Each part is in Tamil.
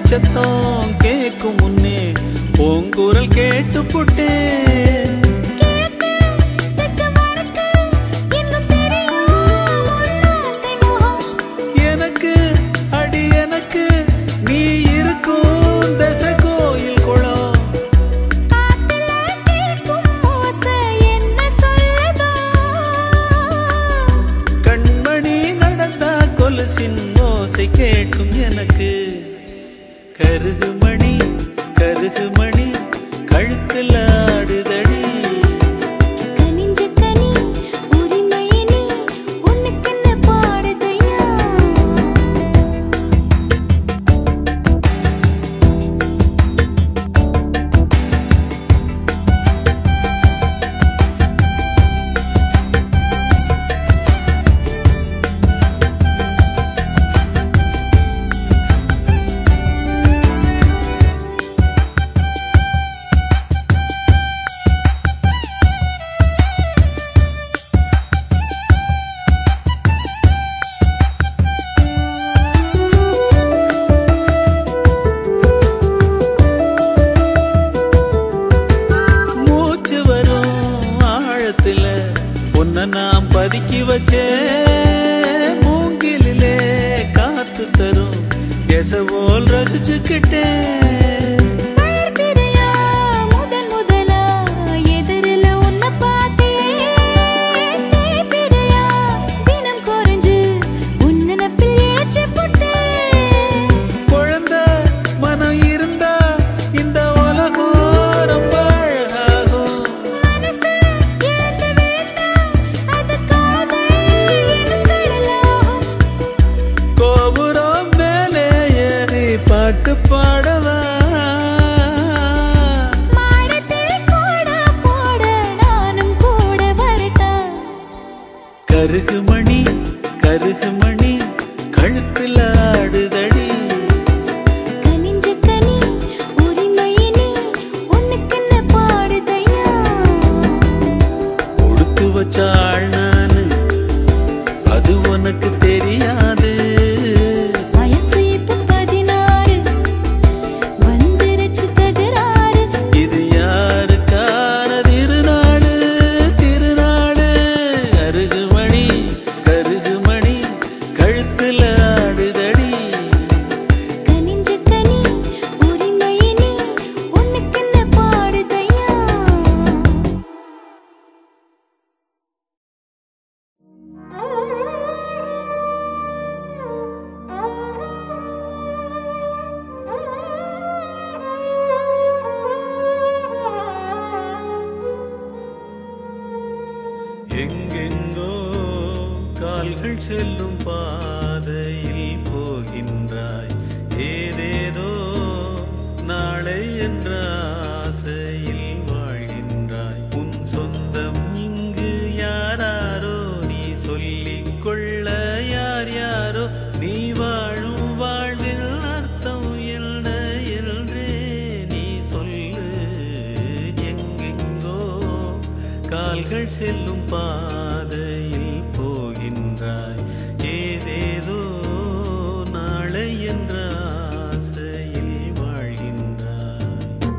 சத்தம் கேட்கும் முன்னே பூங்குரல் கேட்டு புட்டேன் கிழக்கு தெற்கு வடக்கு இன்னும் தெரியும் உன் ஆசை முகம் எனக்கு அடி எனக்கு நீ இருக்கும் தசை கோயில் குளம் காத்துல கேட்கும் ஓசை என்ன சொல்லுதோ கண்மணி நடந்தா கொலுசின் ஓசை கேட்கும் எனக்கு கருகுமணி கருகுமணி கழுத்துல ஆடுதடி கனிஞ்ச கனி உரிமையை நீ உனக்கென்ன பாடுதையா மூச்சு வரும் ஆழத்துல உன்னை நான் பதுக்கி வச்சேன் மூங்கிலே காத்து தரும் எசவோல் ரசிச்சுக்கிட்டேன் வளர்பிறையா முதன் முதலா எதிரில உன்னை பார்த்தேன் தேய்பிறையா தினம் குறைஞ்சு உன் நினப்பில் ஏற்றி போட்டேன் குழந்தை மனம் இருந்தா இந்த உலகம் ரொம்ப அழகாகும் மனசு இழந்து விழுந்தா அது காதல் எனும் கடலாகும் கோபுரம் மேலே ஏறி பாட்டு பாடவா மாடத்தில் கூட போட நானும் கூட வரட்டா கருகுமணி கருகுமணி கழுத்துல ஆடுதடி கனிஞ்ச கனி உரிமையை நீ உனக்கென்ன பாடுதையா கொடுத்து வச்சாள் நானு அது உனக்கு தெரியாது வயசு இப்ப பதினாறு வந்துருச்சு தகராறு இது யாருக்கான திருநாடு திருநாடு கருகுமணி கருகுமணி கழுத்துல ஆடுதடி கனிஞ்ச கனி உரிமையை நீ உனக்கென்ன பாடுதையா எங்கெங்கோ கால்கள் செல்லும் பாதையில் போகின்றாய் ஏதேதோ நாளை என்ற ஆசையில் வாழ்கின்றாய் உன் சொந்தம் இங்கு யாராரோ நீ சொல்லிக் கொள்ள யார் யாரோ நீ வாழும் வாழ்வில் அர்த்தம் என்ன என்றே நீ சொல்லு எங்கெங்கோ கால்கள் செல்லும் பாதையில் போகின்றாய் ஏதேதோ நாளை என்ற ஆசையில் வாழ்கின்றாய்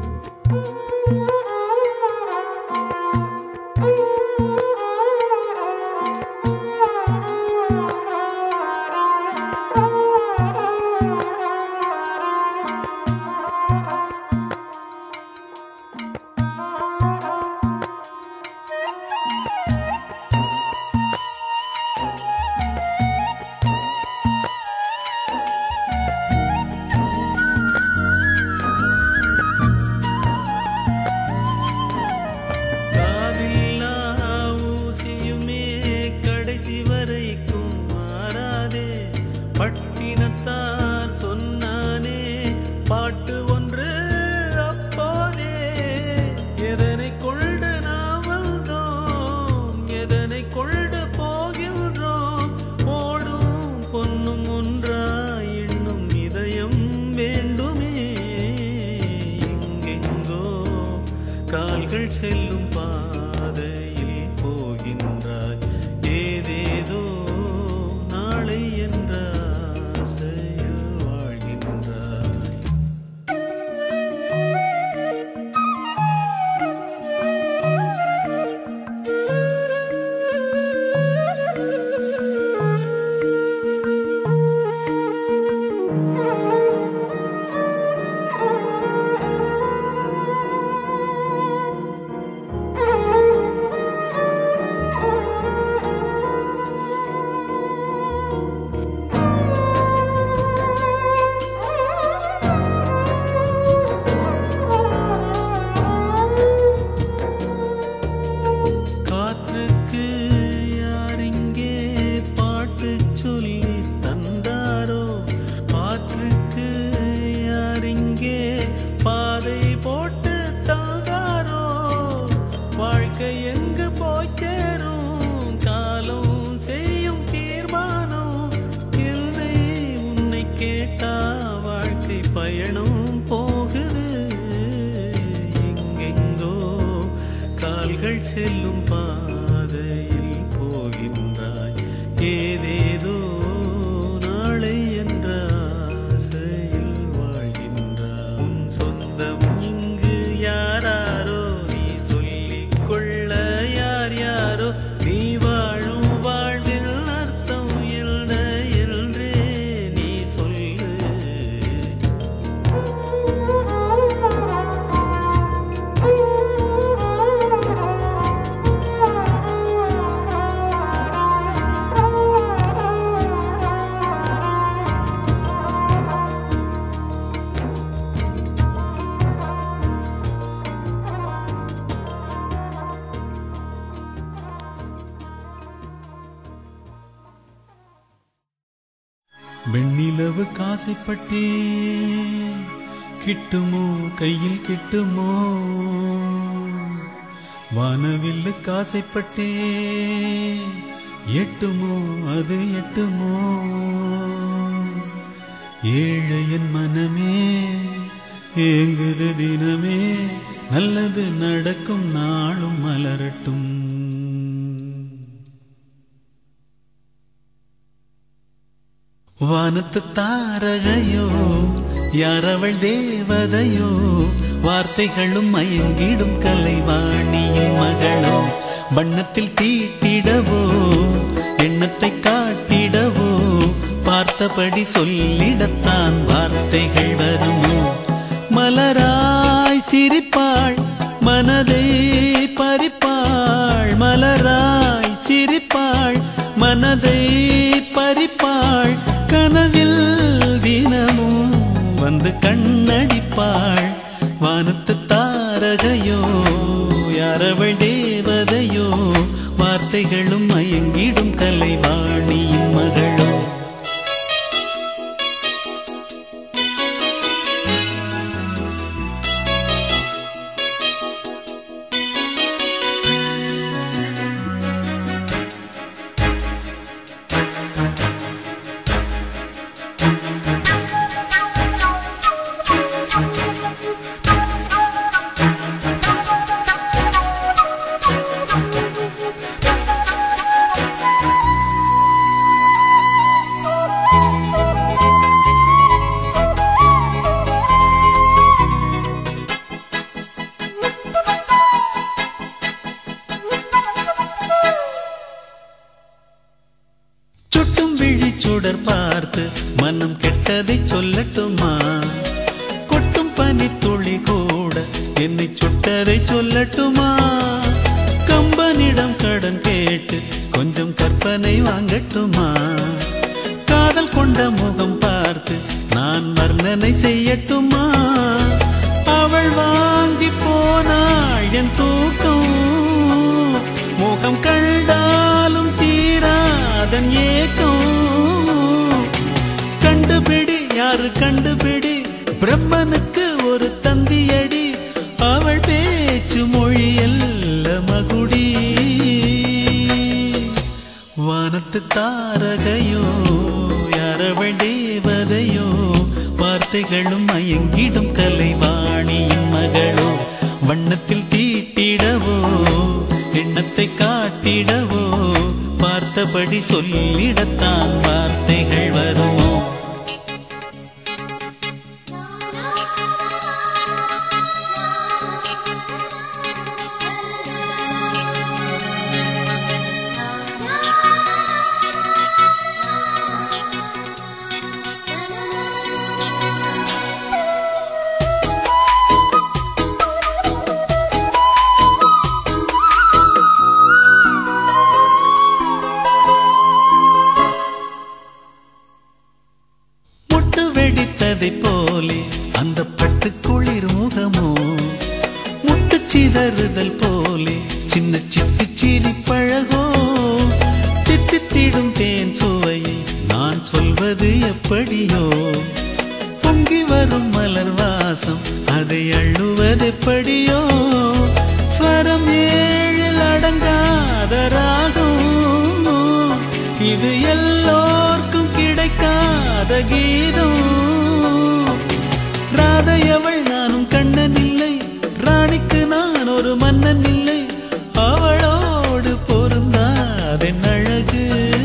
காதில்லா ஊசியுமே கடைசி வரைக்கும் மாறாதே பட்டினத்தார் சொன்னானே பாட்டு ஒன்று அப்போதே எதனை கொண்டு நாம் வந்தோம் எதனை கொண்டு போகின்றோம் ஓடும் பொன்னும் ஒன்றாய் இன்னும் இதயம் வேண்டுமே எங்கெங்கோ கால்கள் செல்லும் பாதையில் போகின்றாய் ஏதேதோ நாளை என்ற ஆசையில் வாழ்கின்றாய் பாதை போட்டு தந்தாரோ வாழ்க்கை எங்கு போய் சேரும் காலம் செய்யும் தீர்மானம் என்னை உன்னை கேட்டா வாழ்க்கை பயணம் போகுது எங்கெங்கோ கால்கள் செல்லும் பாதையில் போகின்றாய் ஏதேதோ நாளை என்ற ஆசையில் வாழ்கின்றாய் உன் சொந்தம் இங்கு யாராரோ நீ சொல்லிக் கொள்ள யார் யாரோ நீ வாழும் வாழ்வில் அர்த்தம் என்ன என்றே நீ சொல்லு வெண்ணிலவு காசைப்பட்டே கிட்டுமோ கையில் கிட்டுமோ வானவில்லு காசைப்பட்டே எட்டுமோ அது எட்டுமோ ஏழையன் மனமே ஏங்குது தினமே நல்லது நடக்கும் நாளும் மலரட்டும் வானத்து தாரகையோ யாரவள் தேவதையோ வார்த்தைகளும் மயங்கிடும் கலைவாணியின் மகளோ வண்ணத்தில் தீட்டிடவோ எண்ணத்தை காட்டிடவோ பார்த்தபடி சொல்லிடத்தான் வார்த்தைகள் வருமோ மலராய் சிரிப்பாள் மனதை பறிப்பாள் மலராய் சிரிப்பாள் மனதை பறிப்பாள் கனவில் தினமும் வந்து கண்ணடிப்பாள் வானத்து தாரகையோ யாரவள் தேவதையோ வார்த்தைகளும் மயங்கிடும் கலைவாணியின் மகளோ சுட்டும் விழி சுடர் பார்த்து மனம் கெட்டதை சொல்லட்டுமா கொட்டும் பனி துளி கூட என்னை சுட்டதை சொல்லட்டுமா கம்பனிடம் கடன் கேட்டு கொஞ்சம் கற்பனை வாங்கட்டுமா காதல் கொண்ட முகம் பார்த்து நான் வர்ணனை செய்யட்டுமா அவள் வாங்கி போனாள் என் தூக்கம் முகம் கண்டாலும் தீராதன் ஏக்கம் கண்டுபிடி யாரு கண்டுபிடி பிரம்மனுக்கு ஒரு தந்தியடி அவள் பேச்சு மொழி அல்ல மகுடி வானத்து தாரகையோ யாரவள் தேவதையோ வார்த்தைகளும் மயங்கிடும் கலைவாணியின் மகளோ வண்ணத்தில் தீட்டிடவோ எண்ணத்தை காட்டிடவோ பார்த்தபடி சொல்லிடத்தான் வார்த்தைகள் வருமோ முட்டு வெடித்ததை போலே அந்த பட்டு குளிர் முகமோ முத்து சிதறுதல் போலே சின்ன சிட்டு சிரி பழகோ தித்தித்திடும் தேன் சுவையை நான் சொல்வது எப்படியோ பொங்கி வரும் மலர் வாசம் வாசம் அதை அள்ளுவதெப்படியோ ஸ்வரம் ஏழில் அடங்காத ராகம் இது எல்லோர்க்கும் கிடைக்காத கீதம் ராதையவள் நானும் கண்ணன் இல்லை ராணிக்கு நான் ஒரு மன்னன் இல்லை அவளோடு பொருந்தாதென் அழகு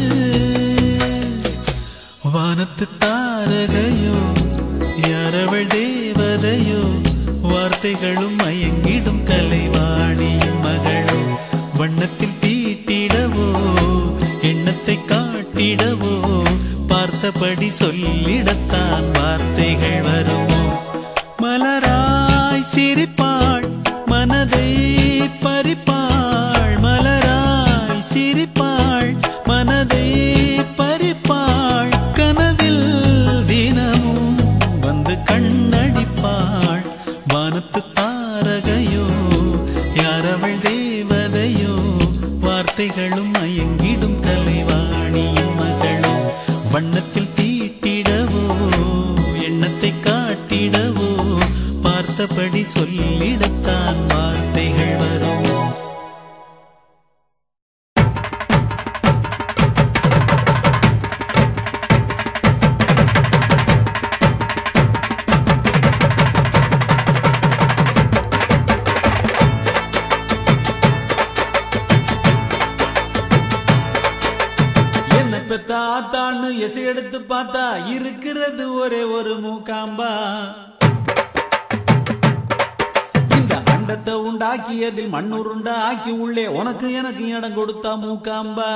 வானத்து தாரகையோ யாரவள் தேவதையோ வார்த்தைகளும் மயங்கிடும் கலைவாணியின் மகளோ வண்ணத்தில் தீட்டிடவோ எண்ணத்தை காட்டிடவோ பார்த்தபடி சொல்லிடத்தான் வார்த்தைகள் வருமோ மலராய் சிரிப்பாள் மனதை பறிப்பாள் மலராய் சிரிப்பாள் மனதை பறிப்பாள் கனவில் தினமும் வந்து கண்ணடிப்பாள் வானத்து தாரகையோ யாரவள் தேவதையோ வார்த்தைகளும் மயங்கிடும் கலைவாணியின் மகளோ வண்ணத்தில் தீட்டிடவோ எண்ணத்தை காட்டிடவோ பார்த்தபடி சொல்லிடத்தான் வார்த்தைகள் வரும் என்ன பெத்த ஆத்தான்னு எசை எடுத்து பார்த்தா இருக்கிறது ஒரே ஒரு மூக்காம்பா இந்த அண்டத்தை உண்டாக்கியதில் மண்ணுருண்டா ஆக்கி உள்ளே உனக்கு எனக்கு இடம் கொடுத்தா மூக்காம்பா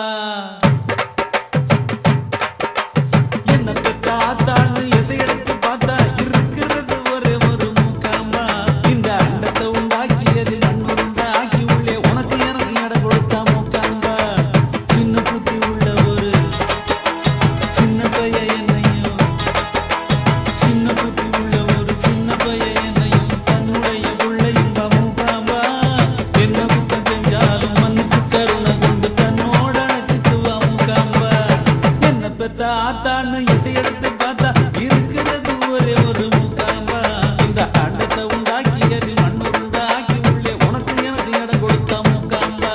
என்ன பெத்த ஆத்தான்னு எசை எடுத்து பார்த்தா இருக்கிறது ஒரே ஒரு மூக்காம்பா இந்த அண்டத்தை உண்டாக்கியதில் மண்ணுருண்டா ஆக்கி உள்ளே உனக்கு எனக்கு இடம் கொடுத்தா மூக்காம்பா சின்ன புத்தி உள்ள ஒரு சின்ன பைய என்னையும் சின்ன புத்தி உள்ள ஒரு சின்ன பைய என்னையும் தன்னுடைய உள்ள இன்ப மூக்காம்பா என்ன குத்தம் செஞ்சாலும் மன்னிச்சு கருணை கொண்டு தன்னோட அணைச்சுக்குவா மூக்காம்பா என்ன பெத்த ஆத்தான்னு இசை எடுத்து பார்த்தா இருக்கிறது ஒரே ஒரு மூக்காம்பா இந்த அண்டத்தை உண்டாக்கியதில் மண்ணு உண்டாக்கி உள்ளே உனக்கு எனக்கு இடம் கொடுத்தா மூக்காம்பா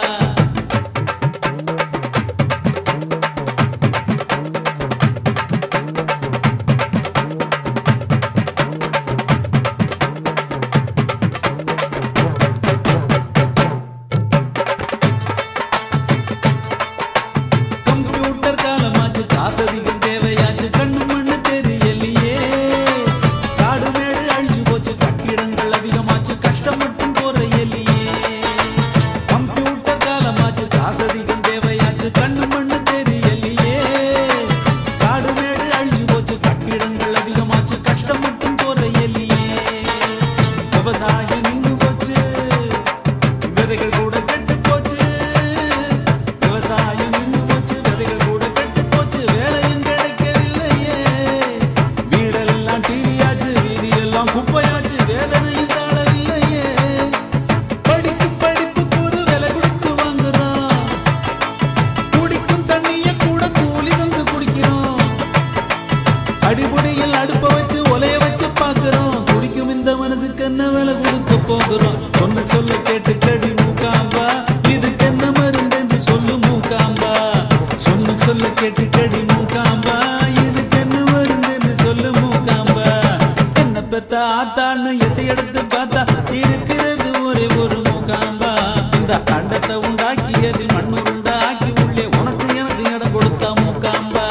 கம்ப்யூட்டர் காலமாச்சு காசதிகம் தேவையாச்சு கண்ணு மண்ணு தெரியலையே காடு மேடு அழிஞ்சு போச்சு கட்டிடங்கள் அதிகமாச்சு கஷ்டம் மட்டும் குறையலையே கம்ப்யூட்டர் காலமாச்சு காசதிகம் தேவையாச்சு கண்ணு மண்ணு தெரியலையே காடு மேடு அழிஞ்சு போச்சு கட்டிடங்கள் அதிகமாச்சு கஷ்டம் மட்டும் குறையலையே விவசாயம் நின்று போச்சு விதைகள் கூட கெட்டு போச்சு விவசாயம் நின்று போச்சு விதைகள் கூட கெட்டு போச்சு வேலையும் கிடைக்கவில்லையே வீடெல்லாம் டிவியாச்சு வீதியெல்லாம் குப்பையாச்சு வேதனையும் தாழவில்லையே படிக்கும் படிப்புக்கு ஒரு விலை கொடுத்து வாங்குறோம் குடிக்கும் தண்ணிய கூட கூலி தந்து குடிக்கிறோம் அடிபுடியில் அடுப்ப வச்சு ஒலைய வச்சு பாக்குறோம் குடிக்கும் இந்த மனசுக்கு என்ன விலை கொடுக்க போகிறோம் சொன்ன சொல்ல கேட்டு கடி மூக்காம்பா இதுக்கு என்ன மருந்து என்று சொல்லு மூக்காம்பா சொன்ன சொல்ல கேட்டு கடி மூக்காம்பா இதுக்கு என்ன மருந்து என்று சொல்லு மூக்காம்பா என்ன பெத்த ஆத்தான்னு இசை எடுத்து பார்த்தா இருக்கிறது ஒரே ஒரு மூக்காம்பா இந்த அண்டத்தை உண்டாக்கியதில் மண்ணு உண்டாக்கி உள்ளே உனக்கு எனக்கு இடம் கொடுத்தா மூக்காம்பா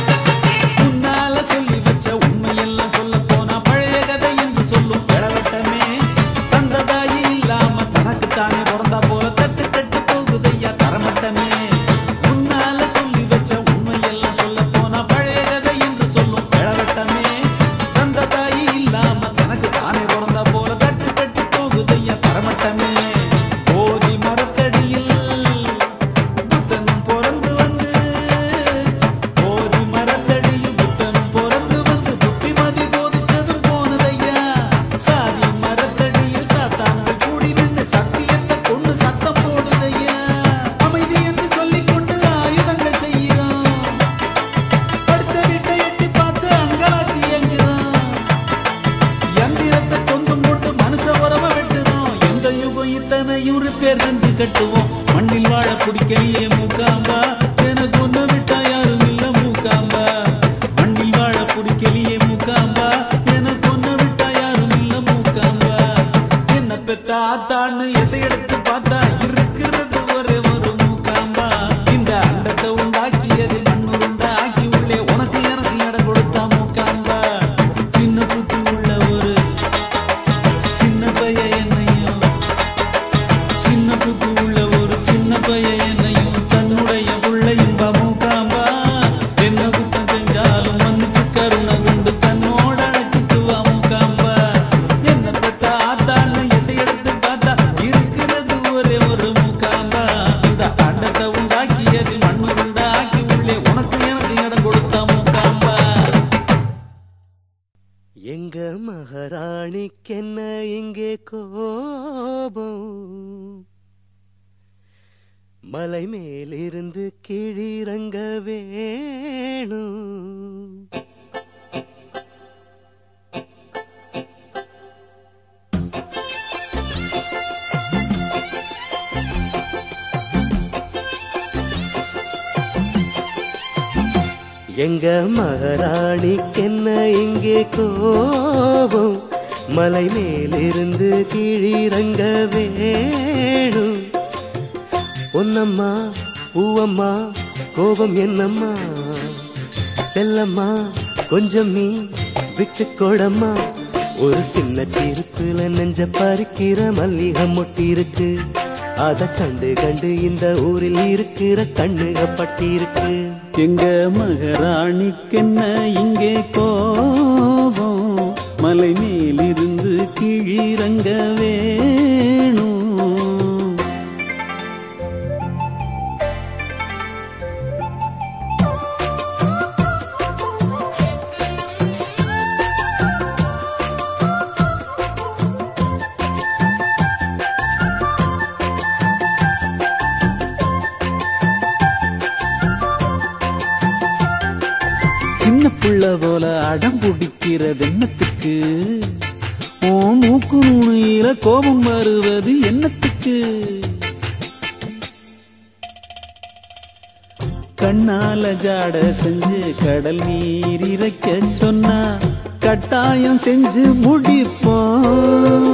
முன்னால சொல்லி வச்ச உண்மையெல்லாம் சொல்ல போனா பழைய கதை என்று சொல்லும் இளவட்டமே மகாராணிக்கென்ன இங்கே கோபம் மலை மேலிருந்து கீழிறங்க வேணும் எங்க மகாராணிக்கென்ன இங்கே கோபம் மலை மேலிருந்து கீழிறங்க வேணும் பொன்னம்மா பூவம்மா கோபம் என்னம்மா செல்லம்மா கொஞ்சம் நீ விட்டு கொடம்மா ஒரு சின்ன சிரிப்புல நெஞ்ச பறிக்கிற மல்லிகை மொட்டி இருக்கு அத கண்டு கண்டு இந்த ஊரில் இருக்கிற கண்ணுக பட்டி இருக்கு எங்க மகாராணிக்கென்ன இங்கே கோபம் மலை மேலிருந்து கீழிறங்க வேணும் சின்ன புள்ள போல அடம் பிடிக்கிறது என்னத்துக்கு ஓ மூக்கு நுனியில கோபம் வருவது என்னத்துக்கு கண்ணால ஜாட செஞ்சு கடல் நீர் இறைக்க சொன்னா கட்டாயம் செஞ்சு முடிப்போம்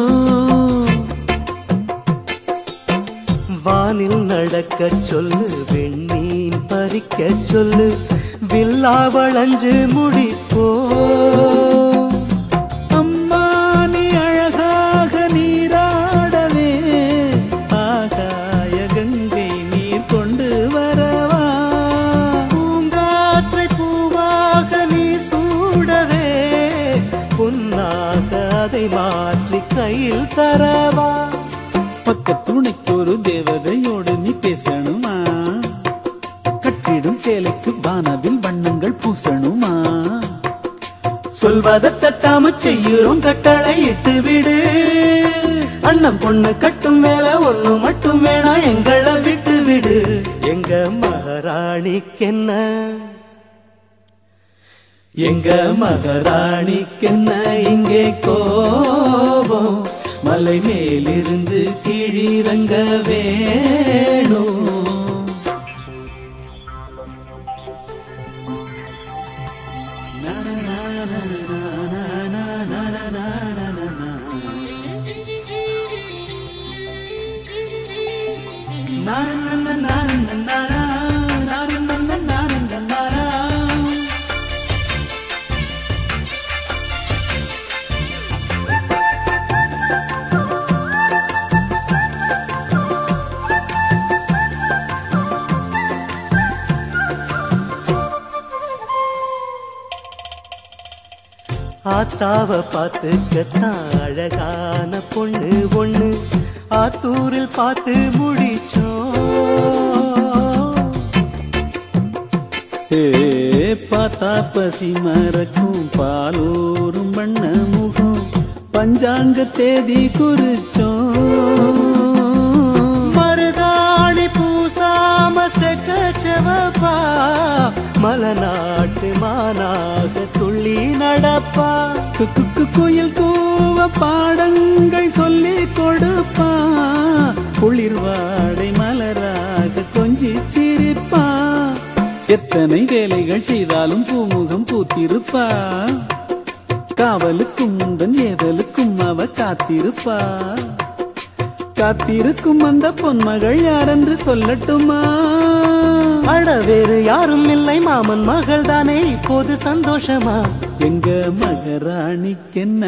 வானில் நடக்க சொல்லு வெண்ணீன் பறிக்க சொல்லு வில்லா வளைஞ்சு முடிப்போ அம்மா நீ அழகாக நீராடவே ஆகாய கங்கை நீர் கொண்டு வரவா பூங்காற்றை பூவாக நீ சூடவே பொன்னாக அதை மாற்றி கையில் தரவா பக்கத்துணைக்கு ஒரு தேவதையோடு நீ பேசணுமா கட்டிடும் சேலைக்கு வானவில் வண்ணங்கள் பூசணுமா சொல்வதை தட்டாம செய்யுறோம் கட்டளை இட்டு விடு அண்ணன் பொண்ணு கட்டும் வேலை ஒண்ணு மட்டும் வேணா எங்களை விட்டு விடு எங்க மகாராணிக்கென்ன எங்க மகாராணிக்கென்ன இங்கே கோபம் மலை மேலிருந்து கீழிறங்க வேணும் ஆத்தாவ பார்த்துக்கத்தான் அழகான பொண்ணு ஒண்ணு ஆத்தூரில் பார்த்து முடிச்சோம் ஏ பார்த்தா பசி மறக்கும் பாலூரும் வண்ண முகம் பஞ்சாங்க தேதி குறிச்சோம் மருதாணி பூசாம செக்கச்சவப்பா மலநாட்டு மானாக துள்ளி நடப்பா கு- கு- கு- குயில் கூவ பாடங்கள் சொல்லி கொடுப்பா குளிர்வாடை மலராக கொஞ்சி சிரிப்பா எத்தனை வேலைகள் செய்தாலும் பூமுகம் பூத்திருப்பா காவலுக்கும் முந்தன் ஏதலுக்கும் அவ காத்திருப்பா காத்திருக்கும் அந்த பொன்மகள் யாரென்று சொல்லட்டுமா அட வேறு யாரும் இல்லை மாமன் மகள் தானே இப்போது சந்தோஷமா எங்க மகராணிக்கென்ன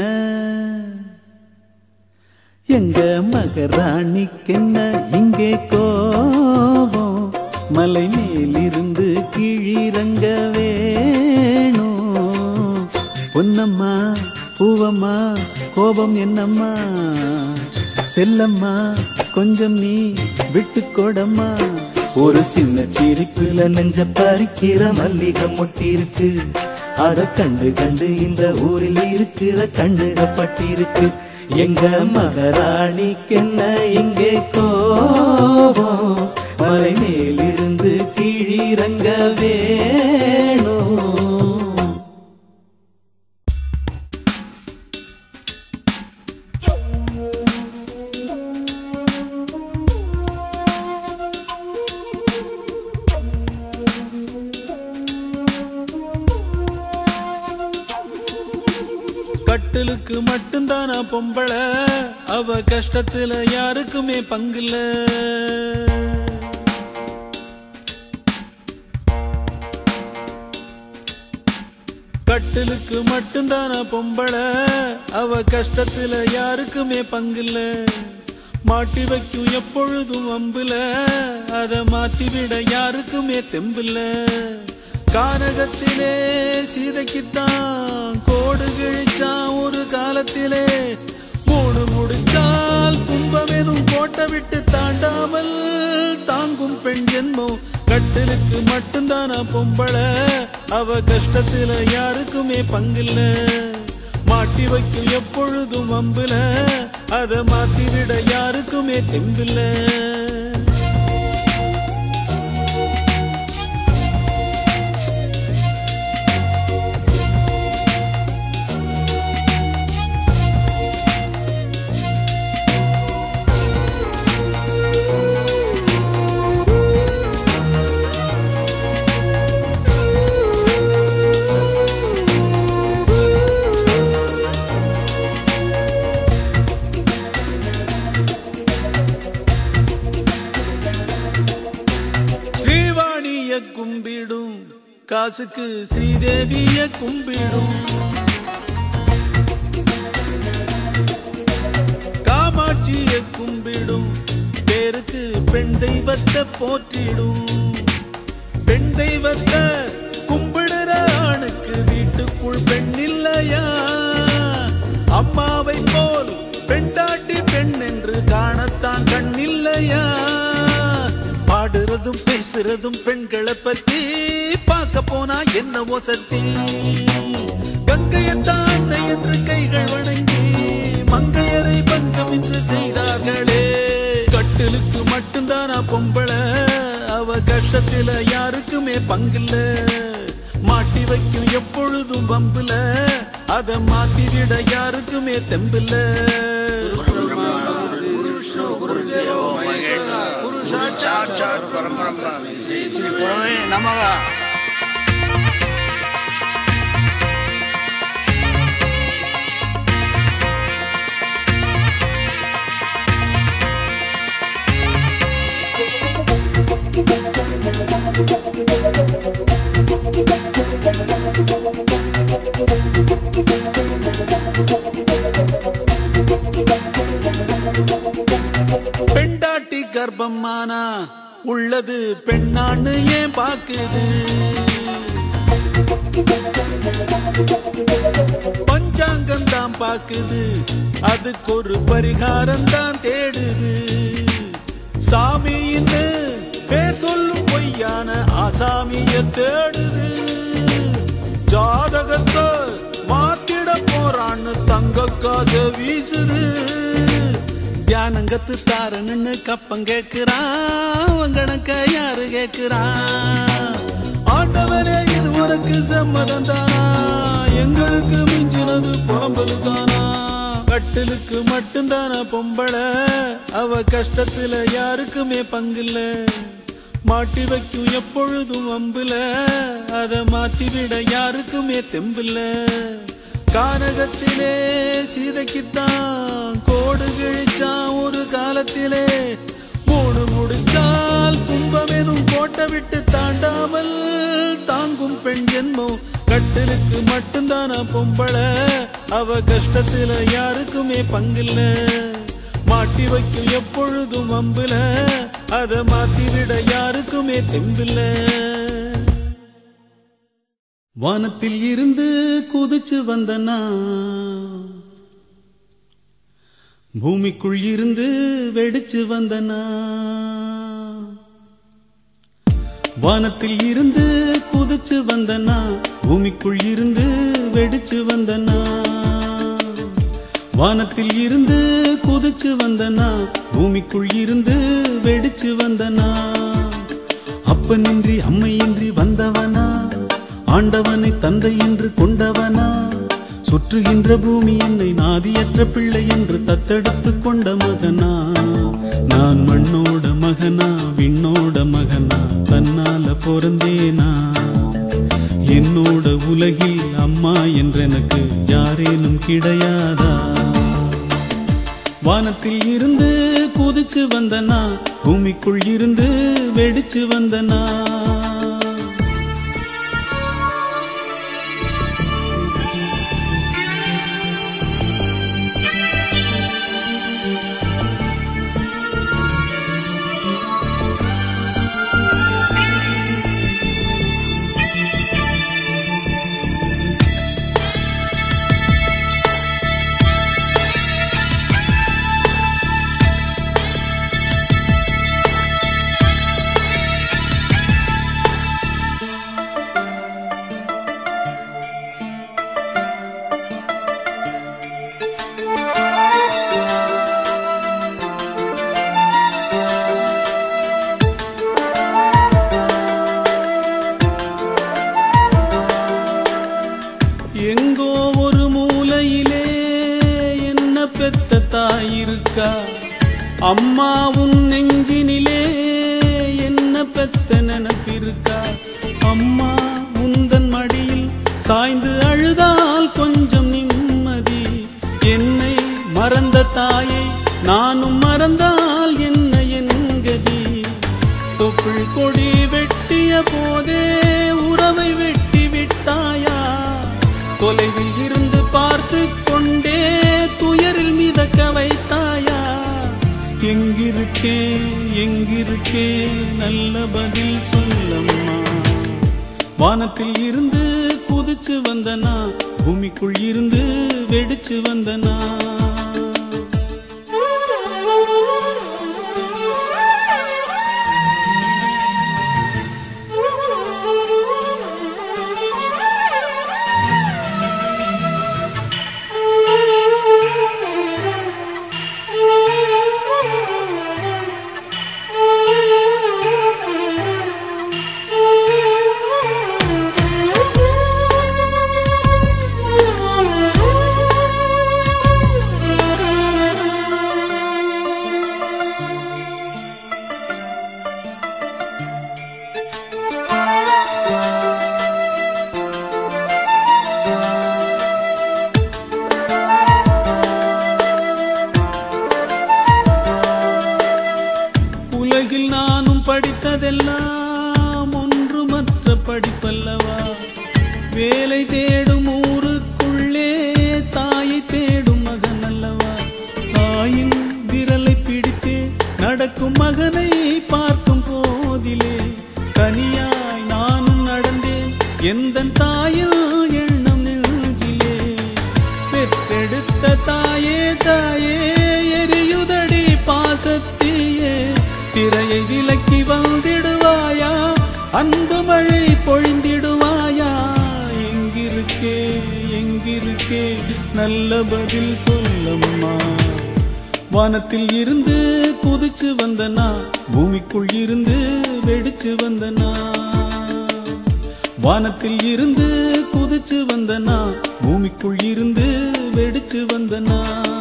எங்க மகராணிக்கென்ன இங்கே கோபம் மலை மேலிருந்து கீழிறங்க வேணும் பொன்னம்மா பூவம்மா கோபம் என்னம்மா செல்லம்மா கொஞ்சம் நீ விட்டு கொடம்மா ஒரு சின்ன சிரிப்புல நெஞ்ச பறிக்கிற மல்லிகை மொட்டி இருக்கு அத கண்டு கண்டு இந்த ஊரில் இருக்கிற கண்ணுகப்பட்டிருக்கு எங்க மகாராணிக்கென்ன இங்கே கோபம் மலை மேலிருந்து கீழிறங்க வேணும் கட்டிலுக்கு மட்டும்தானா பொம்பளை அவ கஷ்டத்துல யாருக்குமே பங்கில்ல கட்டிலுக்கு மட்டும்தானா பொம்பளை அவ கஷ்டத்துல யாருக்குமே பங்கில்ல மாட்டி வைக்கும் எப்பொழுதும் வம்புல அத மாத்தி விட யாருக்குமே தெம்பில்ல கானகத்திலே சீதைக்குத்தான் கோடு கிழிச்சான் ஒரு காலத்திலே மூணு முடிச்சால் துன்பமெனும் கோட்டை விட்டு தாண்டாமல் தாங்கும் பெண் ஜென்மம் கட்டிலுக்கு மட்டும்தானா பொம்பளை அவ கஷ்டத்துல யாருக்குமே பங்கில்ல மாட்டி வைக்கும் எப்பொழுதும் வம்புல அத மாத்தி விட யாருக்குமே தெம்பில்ல ஸ்ரீவாணிய கும்பிடும் காசுக்கு ஸ்ரீதேவிய கும்பிடும் காமாட்சிய கும்பிடும் பேருக்கு பெண் தெய்வத்தை போற்றிடும் பெண் தெய்வத்தை கும்பிடுற ஆணுக்கு வீட்டுக்குள் பெண் இல்லையா அம்மாவை போல் பெண்டாட்டி பெண் என்று காணத்தான் கண் இல்லையா பாடுறதும் பேசுறதும் பெண்களை பத்தி பார்க்க போனா என்ன வசதி கங்கையத்தான் அன்னை என்று கைகள் வணங்கி மங்கையரை பங்கம் என்று செய்தார்களே கட்டிலுக்கு மட்டும்தானா பொம்பளை அவ கஷ்டத்துல யாருக்குமே பங்கில்ல மாட்டி வைக்கும் எப்பொழுதும் வம்புல அத மாத்தி விட யாருக்குமே தெம்பில்ல சாட்சாத் பரம்பரம்பா ஸ்ரீ ஸ்ரீ புறமே நமகா பெண்டாட்டி கர்ப்பமானா உள்ளது பெண்ணான்னு ஏன் பாக்குது பஞ்சாங்கம் தான் பாக்குது அதுக்கு ஒரு பரிகாரம் தான் தேடுது சாமின்னு பேர் சொல்லும் பொய்யான ஆசாமிய தேடுது ஜாதகத்தை மாத்திட போறான்னு தங்க காச வீசுது தியானங்கத்து தாரன்னு கப்பம் கேக்குறான் வங்கணக்க யாரு கேக்குறான் ஆண்டவனே இது உனக்கு சம்மதம் தானா எங்களுக்கு மிஞ்சினது புலம்பலு தானா கட்டிலுக்கு மட்டும்தானா பொம்பளை அவ கஷ்டத்துல யாருக்குமே பங்கில்ல மாட்டி வைக்கும் எப்பொழுதும் வம்புல அத மாத்தி விட யாருக்குமே தெம்பில்ல கானகத்திலே சீதைக்குத்தான் கோடு கிழிச்சான் ஒரு காலத்திலே மூணு முடிச்சால் துன்பமெனும் கோட்டை விட்டு தாண்டாமல் தாங்கும் பெண் ஜென்மம் கட்டிலுக்கு மட்டும்தானா பொம்பளை அவ கஷ்டத்துல யாருக்குமே பங்கில்ல மாட்டி வைக்கும் எப்பொழுதும் வம்புல அத மாத்தி விட யாருக்குமே தெம்பில்ல வானத்தில் இருந்து குதிச்சு வந்தனா பூமிக்குள் இருந்து வெடிச்சு வந்தனா வானத்தில் இருந்து குதிச்சு வந்தனா பூமிக்குள் இருந்து வெடிச்சு வந்தனா வானத்தில் இருந்து குதிச்சு வந்தனா பூமிக்குள் இருந்து வெடிச்சு வந்தனா அப்பனின்றி அம்மையின்றி வந்தவனா ஆண்டவனை தந்தை என்று கொண்டவனா சுற்றுகின்ற பூமி என்னை நாதியற்ற பிள்ளை என்று தத்தெடுத்து கொண்ட மகனா நான் மண்ணோட மகனா விண்ணோட மகனா தன்னால பிறந்தேனா என்னோட உலகில் அம்மா என்றெனக்கு யாரேனும் கிடையாதா வானத்தில் இருந்து குதிச்சு வந்தனா பூமிக்குள் இருந்து வெடிச்சு வந்தனா எங்கோ ஒரு மூலையிலே என்ன பெத்த தாயிருக்கா அம்மா உன் நெஞ்சினிலே என்ன பெத்த நினப்பிருக்கா அம்மா உந்தன் மடியில் சாய்ந்து அழுதால் கொஞ்சம் நிம்மதி என்னை மறந்த தாயை நானும் மறந்தால் என்ன என் கதி தொப்புள் கொடி வெட்டிய போதே உறவை வெட்டி விட்டாயா தொலைவில் இருந்து பார்த்து கொண்டே துயரில் மிதக்க வைத்தாயா எங்கிருக்கே எங்கிருக்கே நல்ல பதில் சொல்லம்மா வானத்தில் இருந்து குதிச்சு வந்தனா பூமிக்குள் இருந்து வெடிச்சு வந்தனா உலகில் நானும் படித்ததெல்லாம் ஒன்றுமற்ற படிப்பல்லவா வேலை தேடும் ஊருக்குள்ளே தாயை தேடும் மகன் அல்லவா தாயின் விரலை பிடித்தே நடக்கும் மகனை பார்க்கும் போதிலே தனியாய் நானும் நடந்தேன் எந்த தாயில் எண்ணம் நெஞ்சிலே பெற்றெடுத்த தாயே தாயே எரியுதடி பாசத்தியே பிறையை விலக்கி வந்திடுவாயா அன்பு மழை பொழிந்திடுவாயா எங்கிருக்கே எங்கிருக்கே நல்ல பதில் சொல்லம்மா வானத்தில் இருந்து குதிச்சு வந்தனா பூமிக்குள் இருந்து வெடிச்சு வந்தனா வானத்தில் இருந்து குதிச்சு வந்தனா பூமிக்குள் இருந்து வெடிச்சு வந்தனா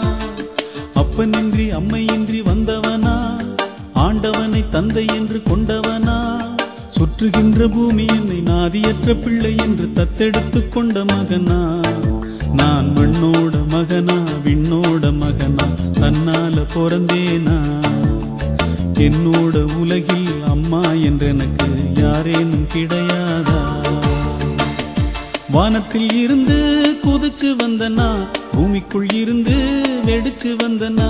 அப்பனின்றி அம்மையின்றி வந்தவனா ஆண்டவனை தந்தை என்று கொண்டவனா சுற்றுகின்ற பூமி என்னை நாதியற்ற பிள்ளை என்று தத்தெடுத்து கொண்ட மகனா நான் மண்ணோட மகனா விண்ணோட மகனா தன்னால பிறந்தேனா என்னோட உலகில் அம்மா என்றெனக்கு யாரேனும் கிடையாதா வானத்தில் இருந்து குதிச்சு வந்தனா பூமிக்குள் இருந்து வெடிச்சு வந்தனா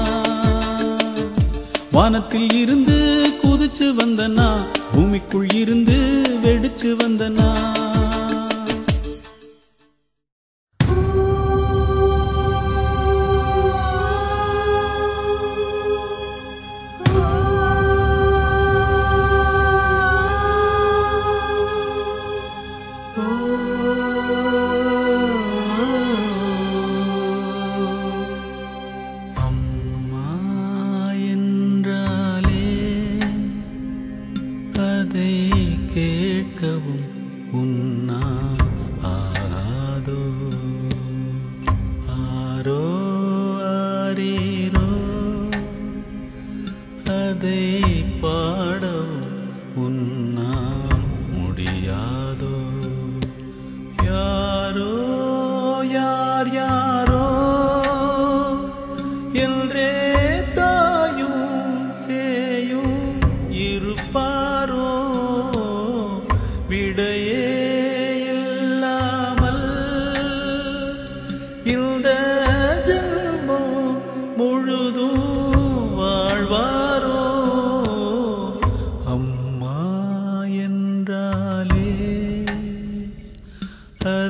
வானத்தில் இருந்து குதிச்சு வந்தனா பூமிக்குள் இருந்து வெடிச்சு வந்தனா ஆ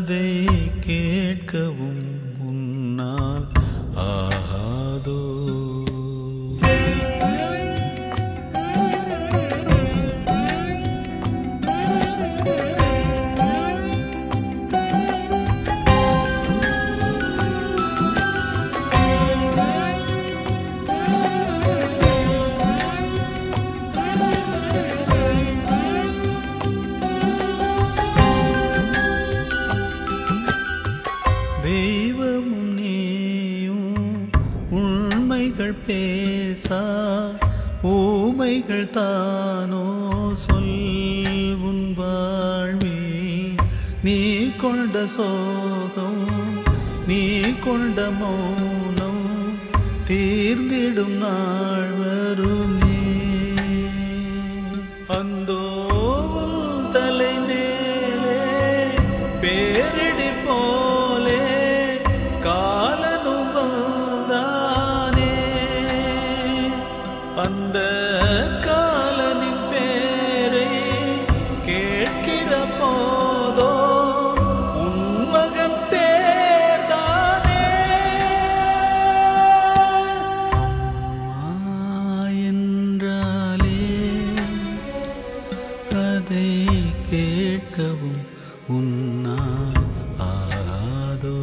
அதை கேட்கவும் உன்னால் ஆகாதோ தெய்வமும் நீயும் உண்மைகள் பேசா ஊமைகள் தானோ சொல் உன் வாழ்வில் நீ கொண்ட சோகம் நீ கொண்ட மௌனம் தீர்ந்திடும் நாள் வருமே அந்தோ உன் தலை மேலே பேரிடி போலே காலனும் வந்தானே அந்த காலனின் பேரை கேட்கிற போதோ உன் மகன் பேர்தானே அம்மா என்றாலே அதை கேட்கவும் உன்னால் ஆகாதோ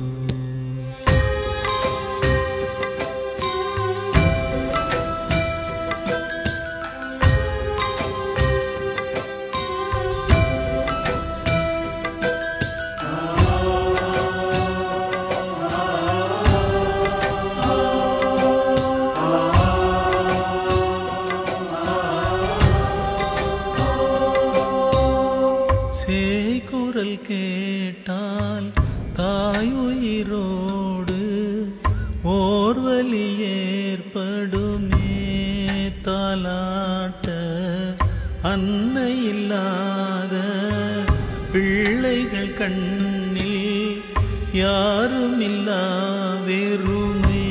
சேய்குரல் கேட்டால் தாய் உயிரோடு ஓர்வலி ஏற்படுமே தாலாட்ட அன்னை இல்லாத பிள்ளைகள் கண்ணில் யாருமில்லா வெறுமை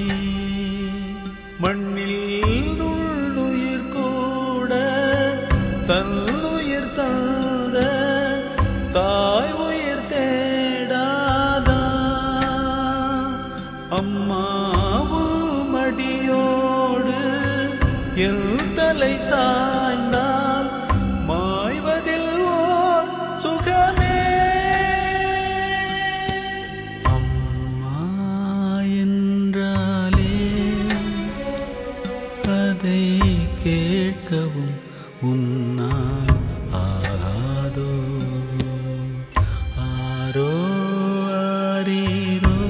மண்ணில் உள்ளுயிர் கூட தன்னுயிர் தந்த தாய் உயிர் தேடாதா அம்மாவும் மடியோடு என் தலை சாய்ந்தால் மாய்வதில் ஓர் சுகமே அம்மா என்றாலே அதை கேட்கவும் உன்னால் ஆகாதோ ஆரோ ஆரீரோ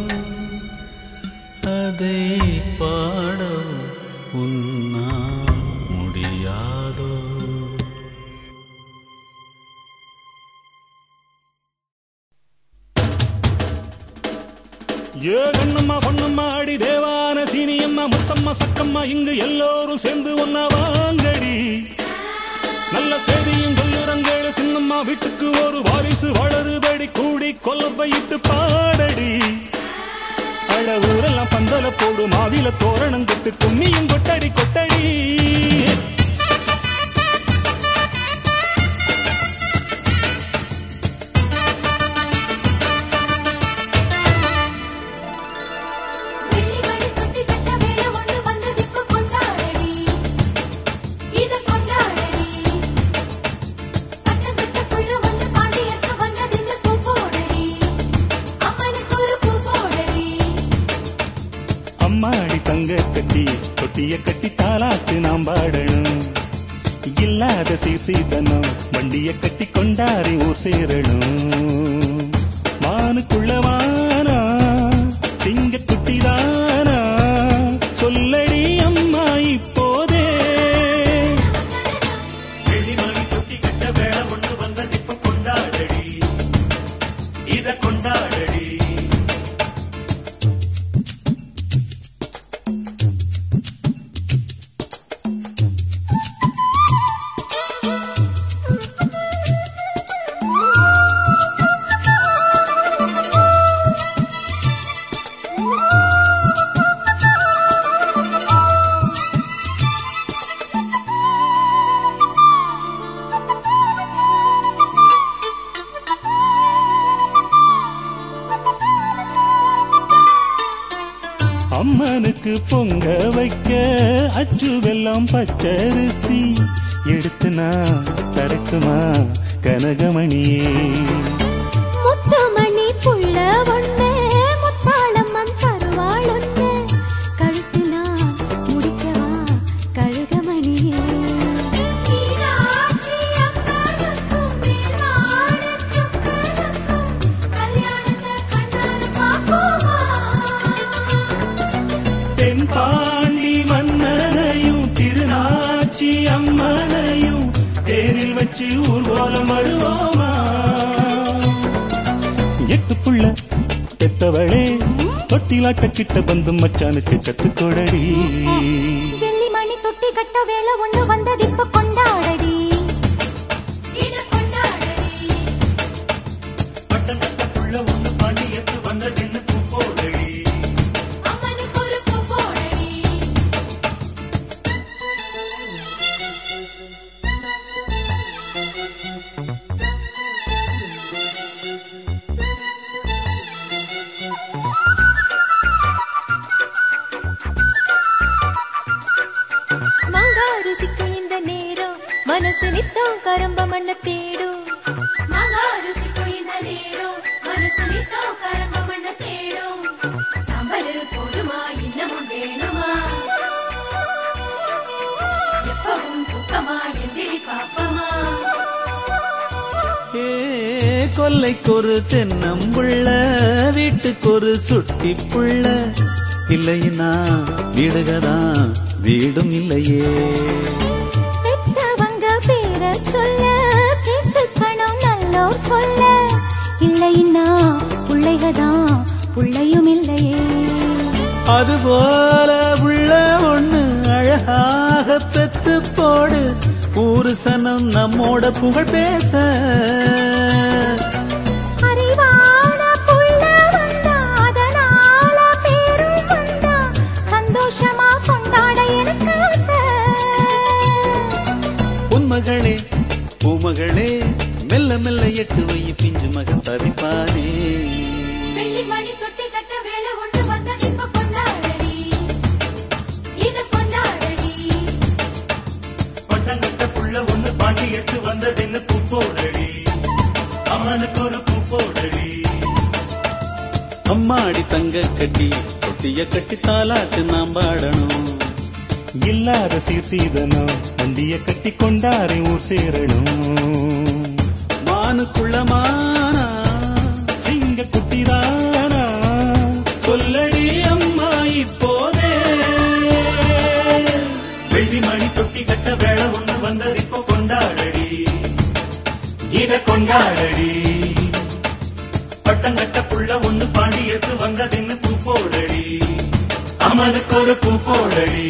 அதை பாடவும் உன்னால் முடியாதோ ஏ கண்ணம்மா பொண்ணம்மா அடி தேவான சீனியம்மா முத்தம்மா சக்கம்மா இங்கு எல்லோரும் சேர்ந்து ஒன்னா வாங்கடி நல்ல செய்தியும் சொல்லுறங்கேளு சின்னம்மா வீட்டுக்கு ஒரு வாரிசு வளருதடி கூடி கொல்லப்பையிட்டு பாடடி அட ஊரெல்லாம் பந்தல போடு மாவில தோரணம் கட்டு கும்மியும் கொட்டடி கொட்டடி வெள்ளிமணி தொட்டி தட்ட வேலை ஒண்ணு வந்தது இப்ப கொண்டாடடி இத கொண்டாடடி பட்டம் கட்ட புள்ள ஒண்ணு பாண்டியர்க்கு வந்ததின்னு பூ போடடி அம்மனுக்கு ஒரு பூ போடடி அம்மாடி தங்க கட்டி தொட்டிய கட்டி தாலாட்டு நாம் பாடணும் இல்லாத சீர் சீதனம் வண்டிய கட்டி கொண்டாரி ஊர் சேரணும் மானுக்குள்ள வானா சிங்க குட்டிதானா சொல்லடி அம்மா இப்போதே வெளிமணி தொட்டி கட்ட வேலை ஒண்ணு வந்தது இப்ப கொண்டாடடி இத கொண்டாடடி அம்மனுக்கு பொங்க வைக்க அச்சு வெல்லம் பச்சரிசி எடுத்து நான் தரட்டுமா கனகமணியே முத்துமணி புள்ள ஒண்ணு முத்தாளம்மன் தருவாள் ஒண்ணு கழுத்து நான் முடிக்கவா கழுகமணியே தென்பாண்டி மன்னனையும் திருநாச்சி அம்மனையும் தேரில் வச்சு ஊர்வலம் வருவோமா எட்டு புள்ள பெத்தவளே தொட்டிலாட்ட கிட்ட வந்து மச்சானுக்கு கத்துக்கொடடி வெள்ளி மணி தொட்டி கட்ட வேலை ஒண்ணு வந்தது இப்ப கொண்டாடடி அம்மனுக்கு ஒரு பூ போடடி மாங்காறு சிக்கும் இந்த நேரம் மனசு நித்தம் கரம்ப மண்ண தேடும் மாங்காறு சிக்கும் இந்த நேரம் மனசு நித்தம் கரம்ப மண்ண தேடும் சாம்பல் போதுமா இன்னமும் வேணுமா எப்பவும் தூக்கமா எந்திரி பாப்பமா ஏ கொல்லைக்கொரு தென்னம்புள்ள வீட்டுக்கொரு சுட்டி புள்ள இல்லைன்னா வீடுகதான் வீடும் இல்லையே பெத்தவங்க பேர சொல்ல கேட்டுக்கணும் நல்லோர் சொல்ல இல்லைன்னா பிள்ளைகதான் பிள்ளையும் இல்லையே அதுபோல உள்ள ஒண்ணு அழகாக பெத்து போடு ஊரு சனம் நம்மோட புகழ் பேச அறிவான புள்ள வந்தா அதனால பேரும் வந்தா சந்தோஷமா கொண்டாட எனக்கு ஆசை உன்மகளே பூமகளே மெல்ல மெல்ல எட்டு வை பிஞ்சு மகன் தவிப்பானே வெள்ளி மணி தொட்டி கட்ட வேலை ஒன்று வந்தது இப்ப கொண்டாடடி இது கொண்டாடடி பட்டங்கட்ட புள்ள ஒண்ணு பாண்டி எட்டு வந்ததுன்னு பூப்போடடி அம்மனுக்கு ஒரு பூப்போடடி அம்மாடி தங்க கட்டி தொட்டிய கட்டி தாலாட்டு நாம் பாடணும் இல்லாத சீர் சீதனம் வண்டிய கட்டி கொண்டாரே ஊர் சேரணும் மானுக்குள்ள மானா சிங்க குட்டிதானா சொல்லடி அம்மா இப்போதே வெள்ளி மணி தொட்டி கட்ட வேலை ஒண்ணு வந்தது இப்போ கொண்டாடடி இத கொண்டாடடி பட்டங்கட்ட புள்ள ஒண்ணு பாண்டியத்து வந்ததுன்னு பூ போடடி அம்மனுக்கு ஒரு பூ போடடி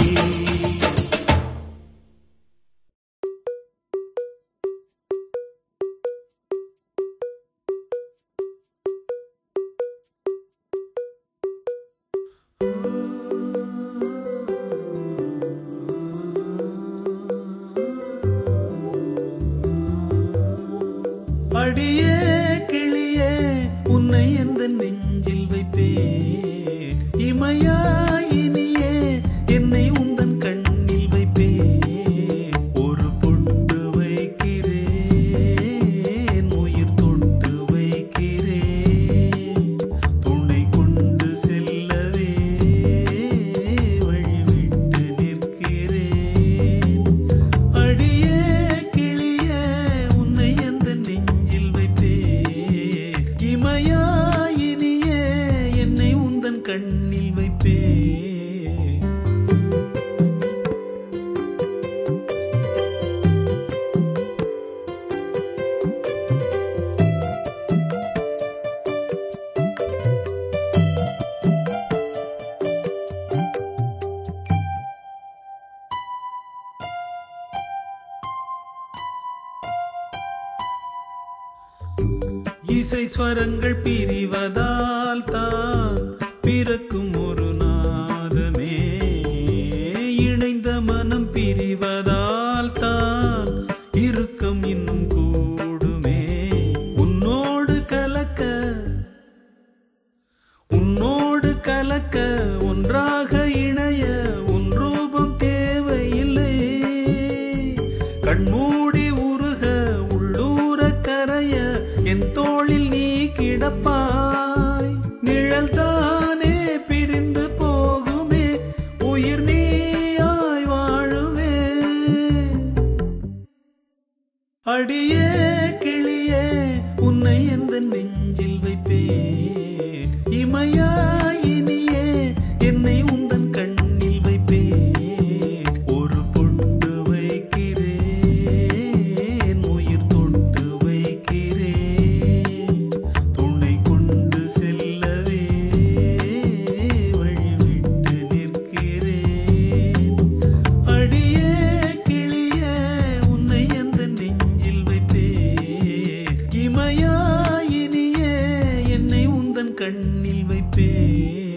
அடியே கிளியே உன்னை எந்த நெஞ்சில் வைப்பேன் இமையாயினியே என்னை உந்தன் கண்ணில் வைப்பேன் ஒரு பொட்டு வைக்கிறேன் உயிர் தொட்டு வைக்கிறேன் துணை கொண்டு செல்லவே வழிவிட்டு நிற்கிறேன் அடியே கிளியே உன்னை எந்த நெஞ்சில் வைப்பேன் இமையாயினியே என்னை உந்தன் கண்ணில் வைப்பேன் இசை ஸ்வரங்கள் பிரிவதால் தான் பிறக்கும் ஒரு நாதமே இணைந்த மனம் பிரிவதால் தான் இறுக்கம் இன்னும் கூடுமே உன்னோடு கலக்க உன்னோடு கலக்க ஒன்று கிடப்பாய் நிழல் தானே பிரிந்து போகுமே உயிர் நீயாய் வாழுவே அடியே கிளியே உன்னை எந்த நெஞ்சில் வைப்பேன் இமையாயினியே என்னை உந்தன் கண்ணில் வைப்பேன் ஒரு பொட்டு வைக்கிறேன் உயிர் தொட்டு வைக்கிறேன் துணை கொண்டு செல்லவே வழிவிட்டு நிற்கிறேன் அடியே கிளியே உன்னை எந்த நெஞ்சில் வைப்பேன் இமையாயினியே என்னை உந்தன் கண்ணில் வைப்பேன்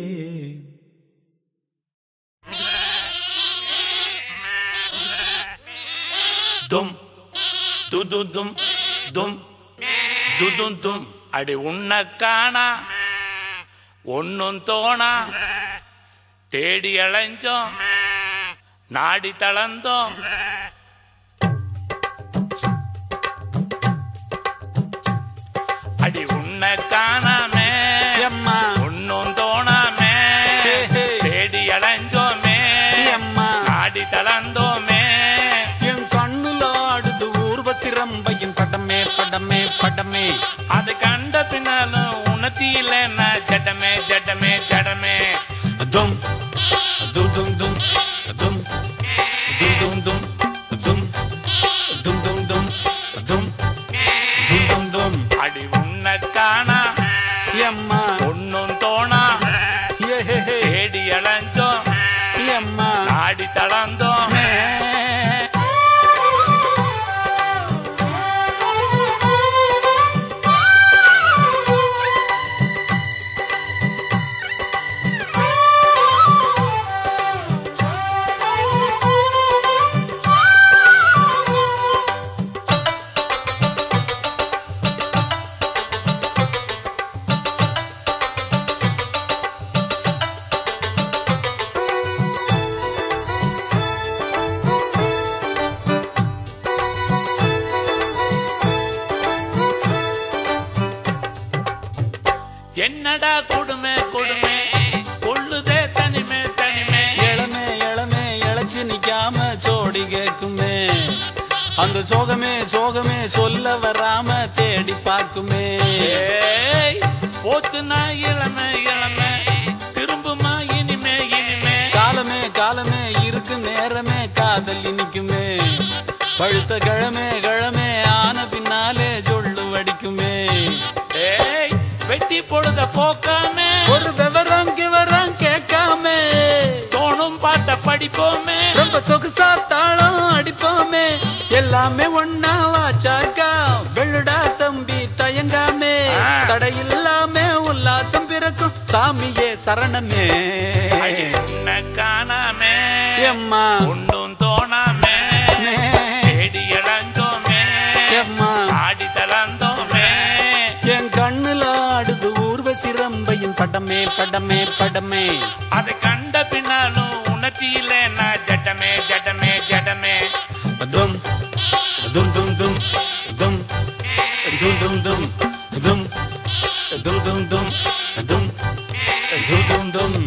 தும் து து தும் தும் து தும் தும் அடி உன்னை காணா ஒன்னும் தோணா தேடி அலைஞ்சோம் நாடி தளர்ந்தோம் அடி உன்னை காணாமே எம்மா ஒன்னும் தோணாமே ஹே, ஹே. தேடி அலைஞ்சோமே எம்மா நாடி தளர்ந்தோமே என் கண்ணுல ஆடுது ஊர்வசி ரம்பையின் படமே படமே படமே அது கண்ட பின்னாலும் உணர்ச்சியில் நான் ஜடமே ஜடமே ஜடமே தும் தும் தும் தும் தும் தும் தும் தும் தும் தும் தும் தும் தும் தும் தும் தும் அடி உன்னை காணா எம்மா ஒன்னும் தோணா ஏ ஹே ஹே தேடி அலைஞ்சோம் எம்மா நாடி தளர்ந்தோம் மே. என்னடா கொடுமை கொடுமை கொள்ளுதே தனிமே தனிமே இளமே இளமே இழைச்சு நிக்காம சோடி கேக்குமே அந்த சோகமே சோகமே சொல்ல வராம தேடி பார்க்குமே ஏய் போச்சுனா இளமை இளமை திரும்புமா இனிமே இனிமே காலமே காலமே இருக்கு நேரமே காதல் இனிக்குமே பழுத்த கிழமே கிழமே ஆன பின்னாலே சொல்லு வடிக்குமே ஏய் வெட்டி பொழுத போக்காமே ஒரு விவரம் கிவரம் கேட்காம தோணும் பாட்ட படிப்போமே ரொம்ப சொகுசா தாளம் அடிப்போமே எல்லாமே ஒன்னா வாச்சாக்கா வெள்ளுடா தம்பி தயங்காமே ஆ. தடையில்லாம உல்லாசம் பிறக்கும் சாமியே சரணமே அடி உன்னை காணாமே எம்மா ஒன்னும் தோணாமே மே. தேடி இழந்தோமே எம்மா ஆடி தளர்ந்தோமே என் கண்ணுல ஆடுது ஊர்வசி ரம்பையின் படமே படமே படமே அதை கண்ட பின்னாலும் உணர்ச்சியில நான் ஜடமே ஜடமே ஜடமே தும் தும் தும் தும் தும் தும் தும் தும் தும் தும் தும் தும் தும் தும் தும் தும்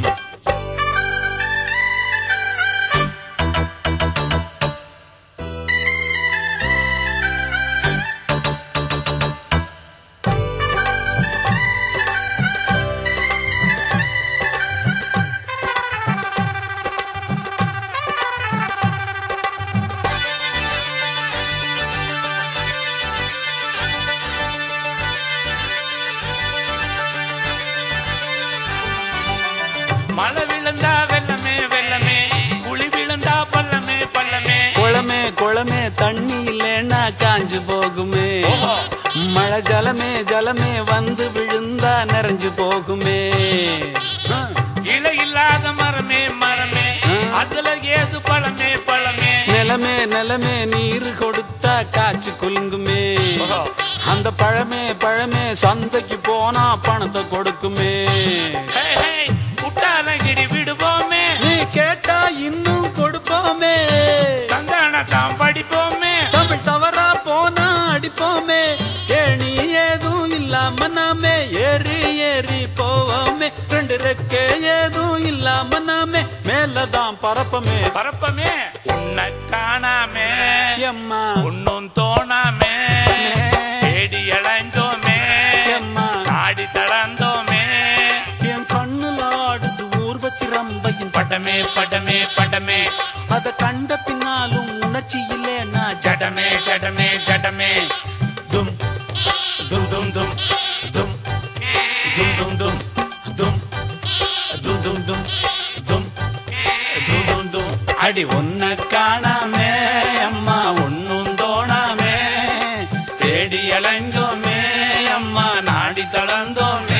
மழை விழுந்தா வெள்ளமே வெள்ளமே குழி விழுந்தா பள்ளமே பள்ளமே குளமே குளமே தண்ணி இல்லைன்னா காஞ்சு போகுமே ஓஹோ. மழை ஜலமே ஜலமே வந்து விழுந்தா நிறைஞ்சு போகுமே ஆ. இலை இல்லாத மரமே மரமே அதுல ஏது பழமே பழமே நிலமே நிலமே நீர் கொடுத்தா காய்ச்சி குலுங்குமே ஓஹோ. அந்த பழமே பழமே சந்தைக்கு போனா பணத்தை கொடுக்குமே ஹே, ஹே, குட்டாலங்கிடி விடுவோமே நீ கேட்டா இன்னும் கொடுப்போமே தந்தான தாம் படிப்போமே தமிழ் தவறா போனா அடிப்போமே ஏணி ஏதும் இல்லாம நாமே ஏறி ஏறி போவோமே ரெண்டு ரெக்கே ஏதும் இல்லாம நாமே மேலதான் பரப்பமே பரப்பமே உன்னை காணாமே எம்மா ஒன்னும் தோணாமே தேடி இளைஞ்சோமே எம்மா ஆடி தளர்ந்தோமே என் கண்ணுல ஆடுது ஊர்வசி ரம்பையின் படமே படமே படமே அத கண்ட பின்னாலும் உணர்ச்சி இல்லைன்னா ஜடமே ஜடமே ஜடமே Dum, dum, dum, dum, dum, dum, dum, dum, dum, dum, dum, dum, dum, dum, dum, dum. அடி ஒன்ன காணாமே அம்மா ஒன்னும் தோணாமே தேடி இளைஞ்சோமே அம்மா நாடி தளர்ந்தோமே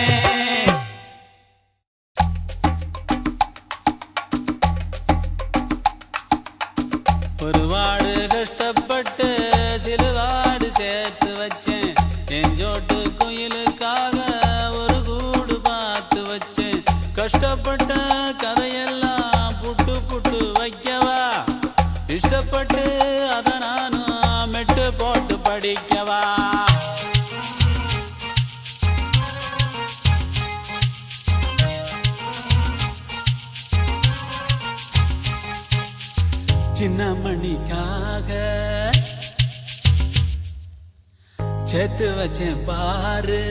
ஒரு வாடு கஷ்டப்பட்டு சிலுவாடு சேர்த்து வச்சேன் என் ஜோட்டு குயிலுக்காக ஒரு கூடு பார்த்து வச்சேன் கஷ்டப்பட்ட கதையெல்லாம் புட்டு புட்டு வைக்கவா இஷ்டப்பட்டு அதை நானும் மெட்டு போட்டு படிக்கவா சின்ன மணிக்காக சேர்த்து வச்சேன் பாரு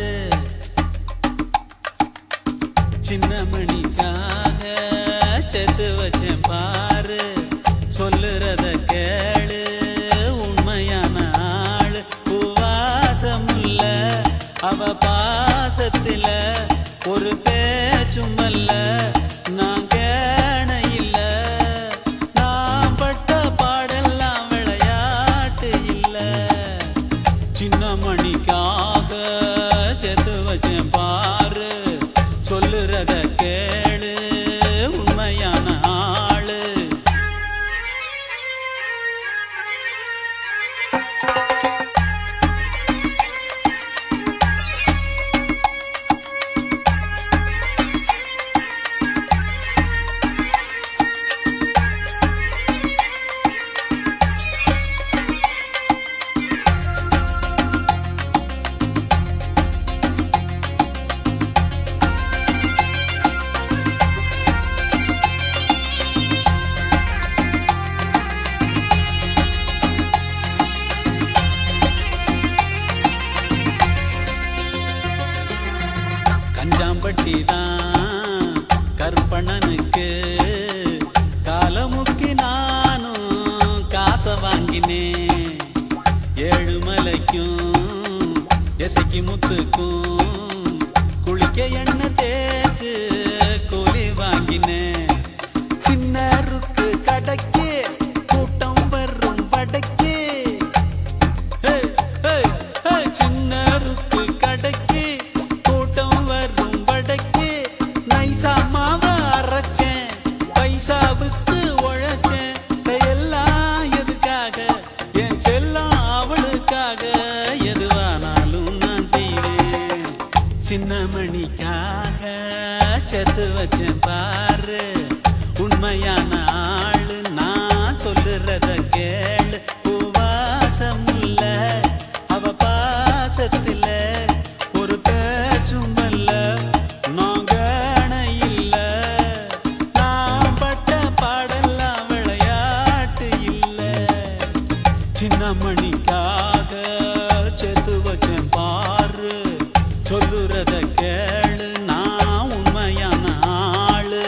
சின்ன மணிக்காக சேர்த்து வச்சேன் பாரு சொல்லுறத கேளு உண்மையான ஆளு பூவாசமுல்ல அவ பாசத்தில ஒரு பேச்சுமல்ல நான் கேண இல்ல நான் பட்ட பாடெல்லாம் விளையாட்டு இல்ல சின்ன மணிக்காக செத்து வச்சேன் பாரு சொல்லுறத கேளு உண்மையான ஆளு கஞ்சாம்பட்டி தான் கற்பனனுக்கு காலமுக்கி நானும் காசை வாங்கினேன் ஏழுமலைக்கும் எசைக்கு முத்துக்கும் குளிக்க எண்ணெய் தேய்ச்சு கூலி வாங்கினேன் சின்ன ருக்கு கடைக்கு கூட்டம் வரும் வடக்கு ஏய், ஏய், ஏய், சின்ன ருக்கு கடைக்கு கூட்டம் வரும் வடக்கு நைசா மாவ அரைச்சேன் பைசாவுக்கு உழைச்சேன் எல்லாம் எதுக்காக என் செல்லம் அவளுக்காக எதுவானாலும் நான் செய்வேன் சின்ன மணிக்காக செத்து வச்சேன் பாரு உண்மையான ஆளு நான் சொல்லுறத கேளு பூவாசம் இல்ல அவ பாசத்துல ஒரு பேச்சும் இல்ல நான் கேண இல்ல நான் பட்ட பாடெல்லாம் விளையாட்டு இல்ல சின்ன மணிக்காக செத்து வச்சேன் பாரு சொல்லுறத கேளு நான் உண்மையான ஆளு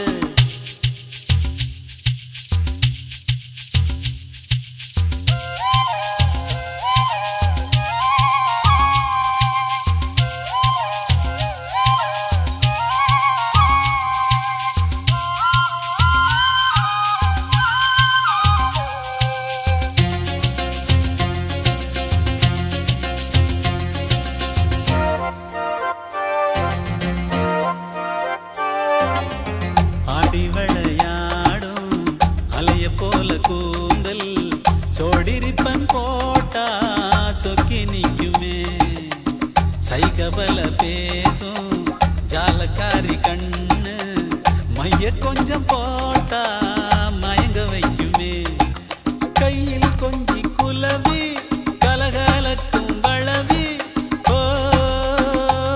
ஆடி விளையாடும் அலைய போல கூந்தல் சோடிரிப்பன் போட்டா சொக்கி நிக்குமே சைகபல பேசும் ஜாலக்காரி கண்ணு மைய கொஞ்சம் போட்டா மயங்க வைக்குமே கையில் கொஞ்சி குலவி கலகலக்கும் வளவி ஓ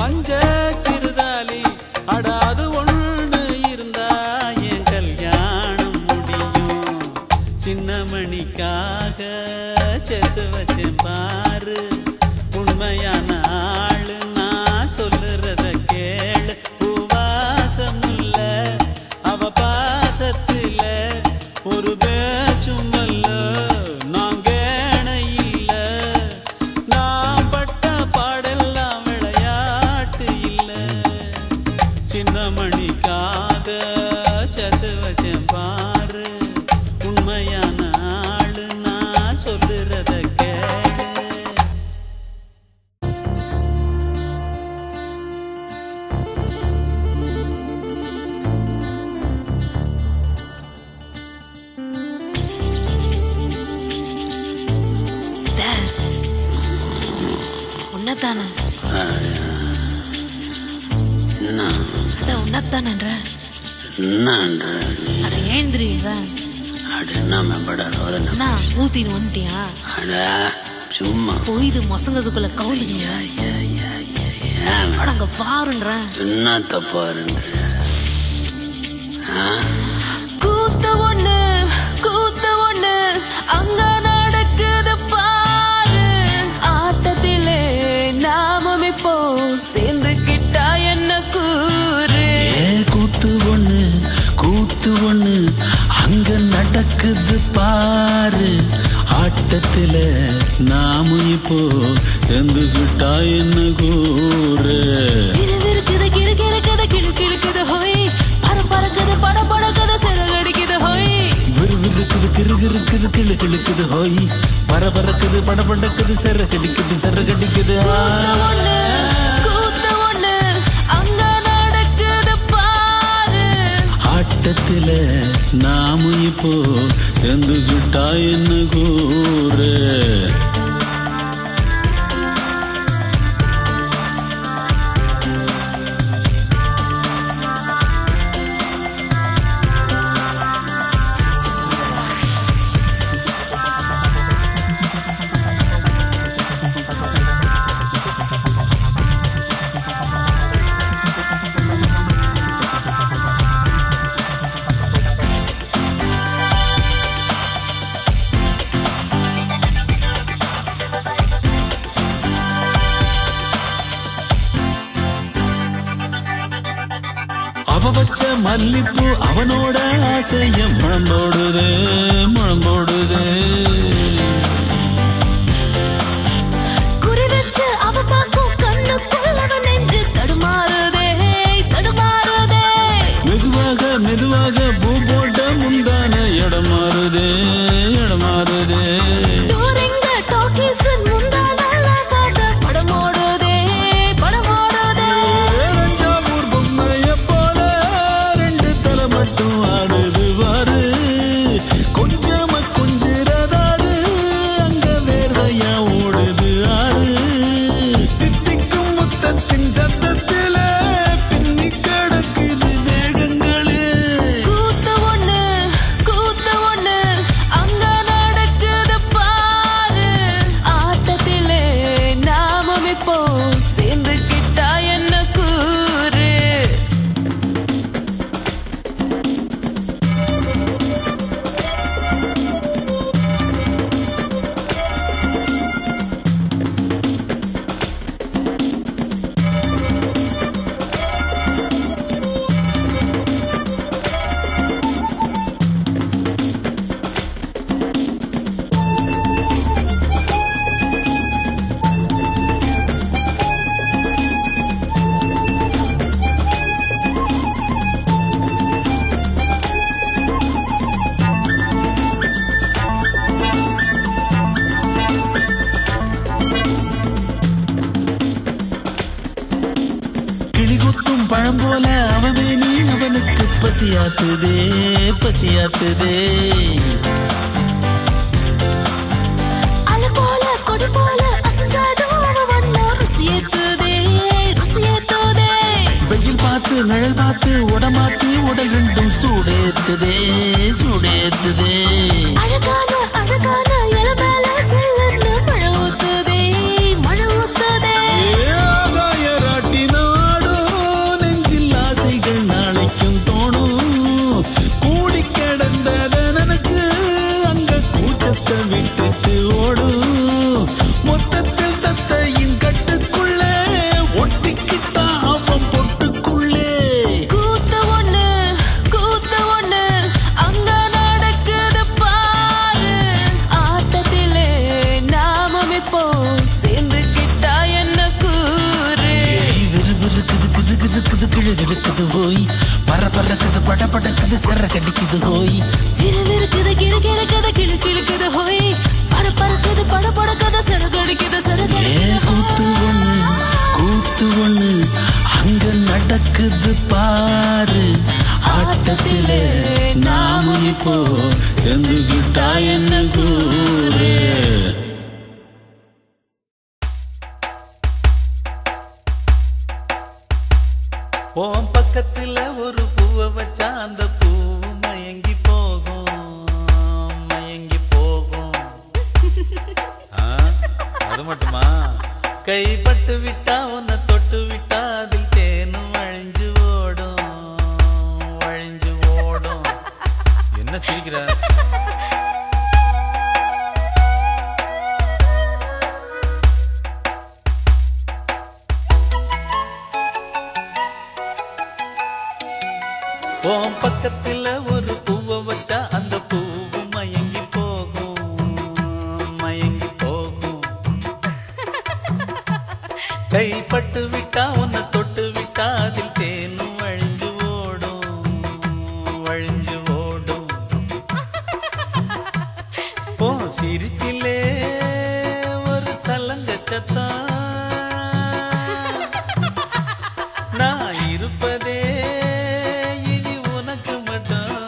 பஞ்ச சிறுதாலி அடாது ஒண்ணு இருந்தா என் கல்யாணம் முடியும் சின்ன மணிக்காக செத்து வச்சேன் பாரு உண்மையான ஆளு நான் சொல்லுறத கேளு பூவாசம் இல்ல அவ பாசத்துல ஒரு பேச்சும் அல்ல நான் கேணை இல்ல நான் பட்ட பாடெல்லாம் விளையாட்டு இல்ல சின்ன மணிக்காக சத்து வச்சேன் பாரு உண்மையான ஆளு நான் சொல்லுறத கேளு உன்னதானே அட உன்னதானன்ற என்னன்ற அட ஏந்திரின்ற அட என்ன மேம்பட ரோதனை அண்ணா ஊத்தின்னு வந்துட்டியா அட சும்மா போயிது மொசங்கதுக்குள்ள கவுலிங்க ஏன் அட அங்க பாருன்ற என்ன தப்பா இருந்த கூத்து ஒண்ணு கூத்து ஒண்ணு அங்க நடக்குது பாரு ஆட்டத்திலே நாமும் இப்போ சேர்ந்துக்கிட்டா என்ன கூறு ஏ கூத்து ஒண்ணு கூத்து ஒண்ணு அங்க நடக்குது பாரு ஆட்டத்துல நாமும் இப்போ சேர்ந்துகிட்டா என்ன கூறு விறுவிறுக்குது கிறுகிறுக்குது கிழுக்கிழுக்குது ஹோய் பற பறக்குது பட படக்குது சிறகடிக்குது ஹோய் விறுவிறுக்குது கிறுகிறுக்குது கிளு கிளுக்குது ஹோய் பரபரக்குது படபடக்குது செர கடிக்குது செர கடிக்குது கூத்து ஒண்ணு கூத்து ஒண்ணு அங்க நடக்குது பாரு ஆட்டத்துல நாமும் இப்போ சேர்ந்துகிட்டா என்ன கூறு அவ வச்ச மல்லிப்பூ அவனோட ஆசைய முழம்போடுது முழம்போடுது குறி வச்சு அவ பார்க்கும் கண்ணுக்குள் அவ நெஞ்சு தடுமாறுதே தடுமாறுதே மெதுவாக மெதுவாக பூ போட்ட முந்தான இடம் மாறுதே இடம் மாறுதே தூரங்க டாக்கீஸ் முந்தான காட்ட படமோடுதே படமோடுதே தஞ்சாவூர் பொம்மைய போல ரெண்டு தலை மட்டும் ஆடுது வாரு கொஞ்சமா கொஞ்சிறதாரு அங்க வேர்வையா ஓடுது ஆறு தித்திக்கும் முத்தத்தின் சத்தத்தில பின்னி கிடக்குது தேகங்களே கூத்து ஒண்ணு கூத்து ஒண்ணு அங்க நடக்குது பாரு ஆட்டத்திலே நாமும் இப்போ சேர்ந்துக்கிட்டா என்ன கூறு கிளிகுத்தும் பழம் போல அவமே நீ அவனுக்கு பசியாத்துதே பசியாத்துதே அலை போல கொடி போல அசஞ்சாடும் அவ வண்ணம் ருசியேத்துதே ருசியேத்துதே வெயில் பார்த்து நிழல் பார்த்து உடமாத்து உடல் ரெண்டும் சூடேத்துதே சூடேத்துதே அழகான அழகான இளமேல செல்லுன்னு மழை ஊத்துதே மழை ஊத்துதே ஏ ஆகாய ராட்டினம் பட படக்குது சிற கடிக்குது ஹோய் விறு விறுக்குது கிறு கிறுக்குது கிளு கிளுக்குது ஹோய் பற பறக்குது பட படக்குது சிறகடிக்குது ஏ சிறகடிக்குது கூத்து ஒண்ணு கூத்து ஒண்ணு அங்க நடக்குது பாரு ஆட்டத்திலே நாம இப்போ சேர்ந்துகிட்டா என்ன கூறு உன் பக்கத்துல ஒரு பூவை வச்சா அந்த பூ மயங்கி போகும் மயங்கி போகும் ஆ, அது மட்டுமா கைப்பட்டு விட்டா உன்னை தொட்டு விட்டா அதில் தேனும் வழிஞ்சு ஓடும் வழிஞ்சு ஓடும் என்ன சிரிக்கிற உன் பக்கத்துல ஒரு பூவை வச்சா அந்த பூவு மயங்கி போகும் மயங்கி போகும் கைப்பட்டு விட்டா உன்னை தொட்டு விட்டா அதில் தேனும் வழிஞ்சு ஓடும் வழிஞ்சு ஓடும் போ சிரிப்பிலே ஒரு சலங்க சத்தம் நான் இருப்பதே இனி உனக்கு மட்டும்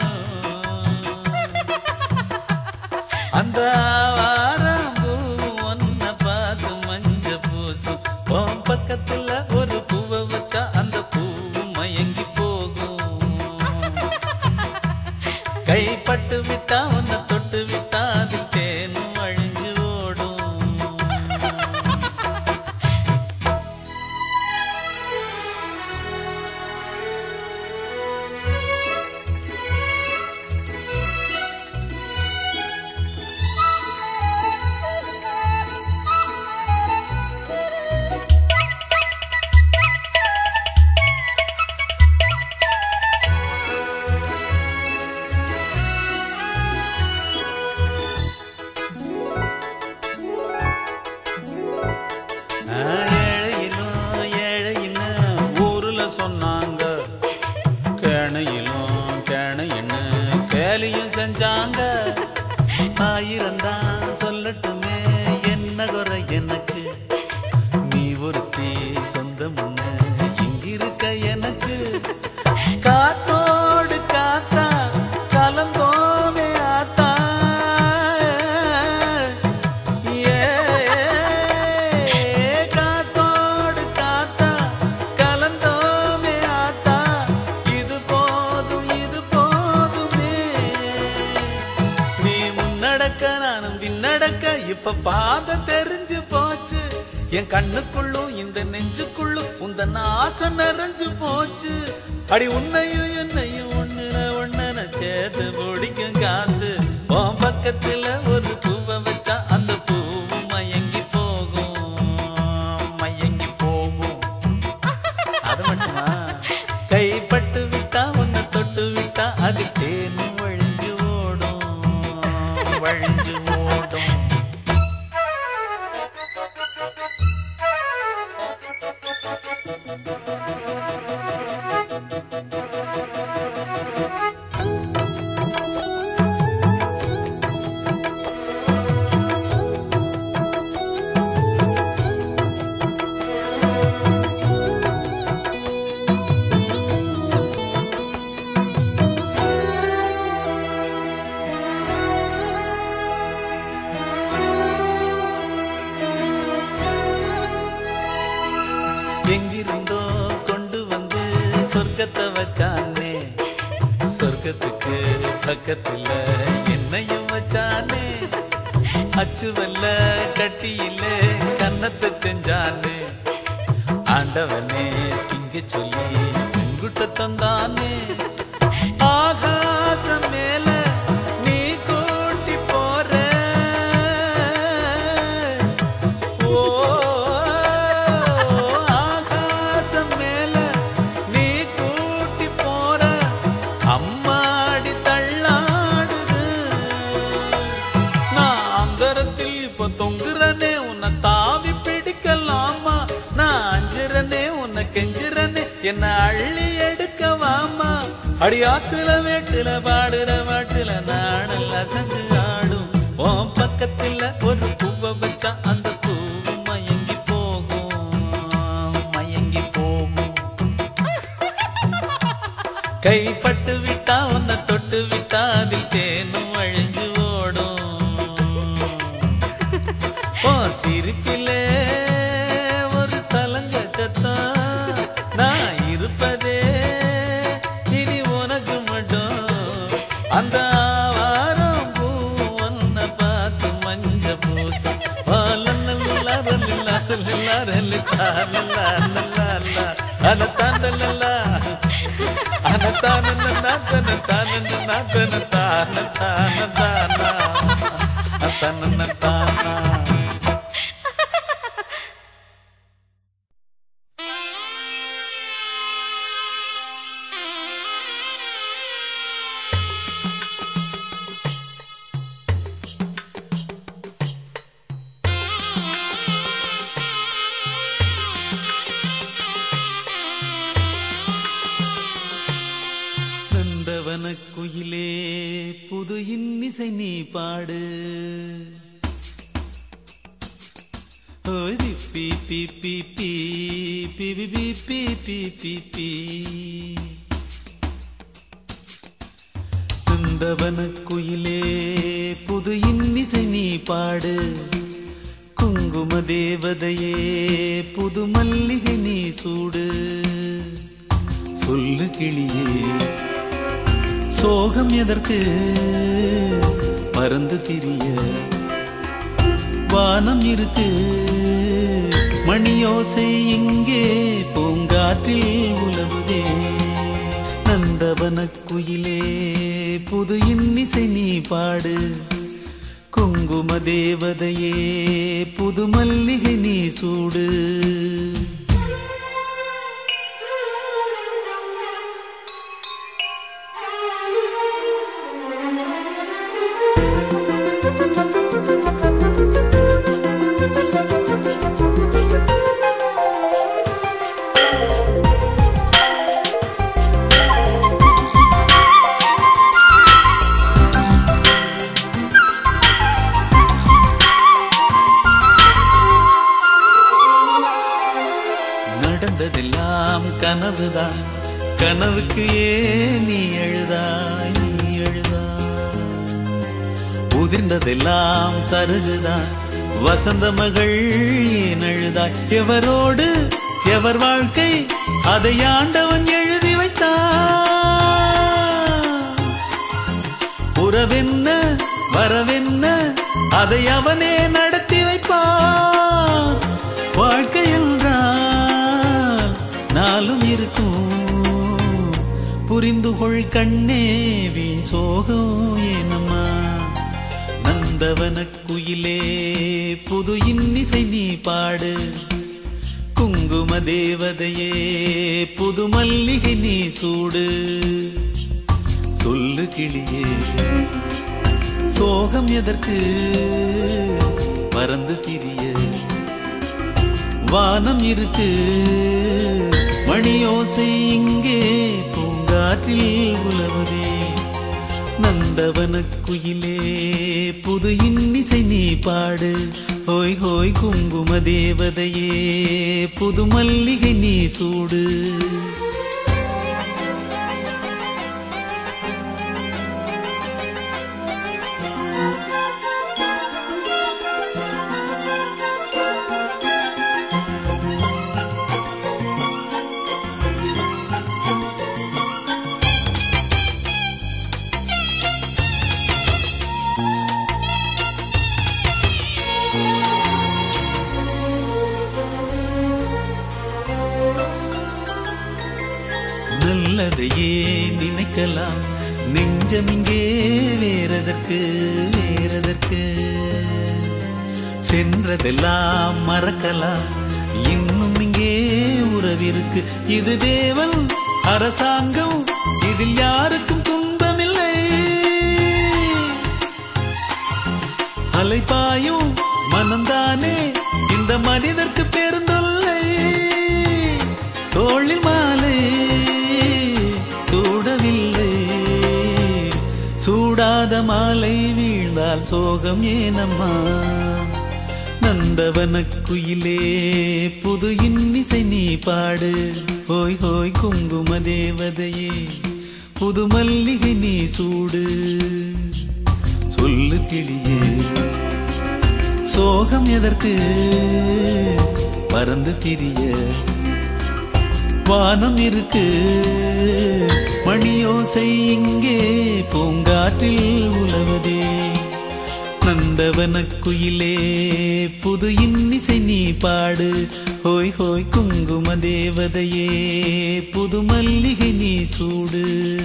அந்த ஆவாரம்பூ உன்னை பார்த்து மஞ்ச பூசும் உன் பக்கத்துல ஒரு பூவை வச்சா அந்த பூவு மயங்கி போகும் கைப்பட்டு விட்டா உன்னை தொட்டு விட்டா அதில் தேனும் அழிஞ்சு ஓடும் ஆ, ஏழையிலும் ஏழைன்னு ஊருல சொன்னாங்க கேணையிலும் கேணைன்னு கேலியும் செஞ்சாங்க ஆயிரம் தான் சொல்லட்டுமே என்ன குறை எனக்கு நீ ஒருத்தி சொந்தம் ஒண்ணு இங்கிருக்க எனக்கு காத்தோடு காத்தா கலந்தோமே ஆத்தா ஏ காத்தோடு காத்தா கலந்தோமே ஆத்தா இது போதும் இது போதுமே நீ முன்னடக்க நானும் பின்னடக்க இப்ப பாத தெரிஞ்சு போச்சு என் கண்ணுக்குள்ளும் இந்த நெஞ்சுக்குள்ளும் உந்த ஆசை நிறைஞ்சு போச்சு அடி உன்னையும் என்னையும் ஒண்ணுன ஒண்ணன சேர்த்து பிடிக்கும் காத்து உன் பக்கத்துல ஒரு பூவை வச்சா அந்த பூவும் மயங்கி போகும் மயங்கி போகும் அது மட்டுமா கைப்பட்டு விட்டா உன்னை தொட்டு விட்டா அது தேனும் வழிஞ்சு ஓடும் வழிஞ்சு ஓடும் எங்கிருந்தோ கொண்டு வந்து சொர்க்கத்தை வச்சானே சொர்க்கத்துக்கு பக்கத்துல என்னையும் வச்சானே அச்சுவல்ல கட்டியில கன்னத்தை செஞ்சானே ஆண்டவனே திங்க சொல்லி உங்குட்ட தந்தானே ஆகாசம் மேல நீ கூட்டி போற ஓ ஆகாசம் மேல நீ கூட்டி போற அம்மாடி தள்ளாடுது நான் அந்தரத்தில் இப்ப தொங்குறனே உன்னை தாவி பிடிக்கலாமா நான் அஞ்சுறனே உன்னை கெஞ்சுறனே என்ன அள்ளி எடுக்கவாமா அடியாத்துல வேட்டுல பாடுற மாட்டுல நாடெல்லாம் செஞ்சு ஆடும் உன் பக்கத்துல ஒரு பூவை வச்சா அந்த பூ மயங்கி போகும் மயங்கி போகும் கைப்பட்டு விட்டா உன்னை தொட்டு விட்டா அதில் தேனும் அழிஞ்சு ஓடும் ஓ சிரிப்பிலே ஒரு சலங்க சத்தம் நான் இருப்பதே இனி உனக்கு மட்டும் அந்த வாரம் பூ ஒன்ன பார்த்து மஞ்ச பூசம் ஓ லல்லல்லா, லல்லல்லா, லல்லல்லா, லல்லல்லா, லல்லல்லா, லல்லல்லா, அனத்தாண்டல்லல்லா. அனத்தானன்னா, தனத்தானன்னா, தனத்தானத்தானத்தானா. அத்தனத்தானா. நந்தவன குயிலே புது இன்னிசை நீ பாடு ஓய் பி பி பி பி பி பி பி பி பி பி பி நந்தவன குயிலே புது இன்னிசை நீ பாடு குங்கும தேவதையே புது மல்லிகை நீ சூடு சொல்லு கிளியே சோகம் எதற்கு பறந்து திரிய வானம் இருக்கு மணியோசை இங்கே பூங்காற்றில் உலவுதே நந்தவன குயிலே புது இன்னிசை நீ பாடு குங்கும தேவதையே புது மல்லிகை நீ சூடு நடந்ததெல்லாம் கனவுதான் கனவுக்கு ஏன் நீ எழுதாய் நீ எழுதாய் உதிர்ந்ததெல்லாம் சருகுதான் வசந்த மகள் ஏன் அழுதாய் எவரோடு எவர் வாழ்க்கை அதை ஆண்டவன் எழுதி வைத்தான் உறவென்ன வரவென்ன அதை அவனே நடத்தி வைப்பான் வாழ்க்கை என்றால் நாளும் இருக்கும் புரிந்து கொள் கண்ணே வீண் சோகம் ஏனம்மா நந்தவன குயிலே புது இன்னிசை நீ பாடு குங்கும தேவதையே புது மல்லிகை நீ சூடு சொல்லு கிளியே சோகம் எதற்கு பறந்து திரிய வானம் இருக்கு மணியோசை இங்கே பூங்காற்றில் உலவுதே நந்தவன குயிலே புது இன்னிசை நீ பாடு ஹோய் ஹோய் குங்கும தேவதையே புது மல்லிகை நீ சூடு நல்லதையே நினைக்கலாம் நெஞ்சம் இங்கே வேறதற்கு வேறதற்கு சென்றதெல்லாம் மறக்கலாம் இன்னும் இங்கே உறவிருக்கு இது தேவன் அரசாங்கம் இதில் யாருக்கும் துன்பமில்லை அலைப்பாயும் மனம்தானே இந்த மனிதர்க்கு பெருந்தொல்லை தோளில் மாலை சூடவில்லை மாலை வீழ்ந்தால் சோகம் ஏனம்மா நந்தவன குயிலே புது இன்னிசை நீ பாடு ஹோய் ஹோய் குங்கும தேவதையே புது மல்லிகை நீ சூடு சொல்லு கிளியே சோகம் எதற்கு பறந்து திரிய வானம் இருக்கு மணியோசை இங்கே பூங்காற்றில் உலவதே நந்தவன குயிலே புது இன்னிசை நீ பாடு ஹோய் ஹோய் குங்கும தேவதையே புது மல்லிகை நீ சூடு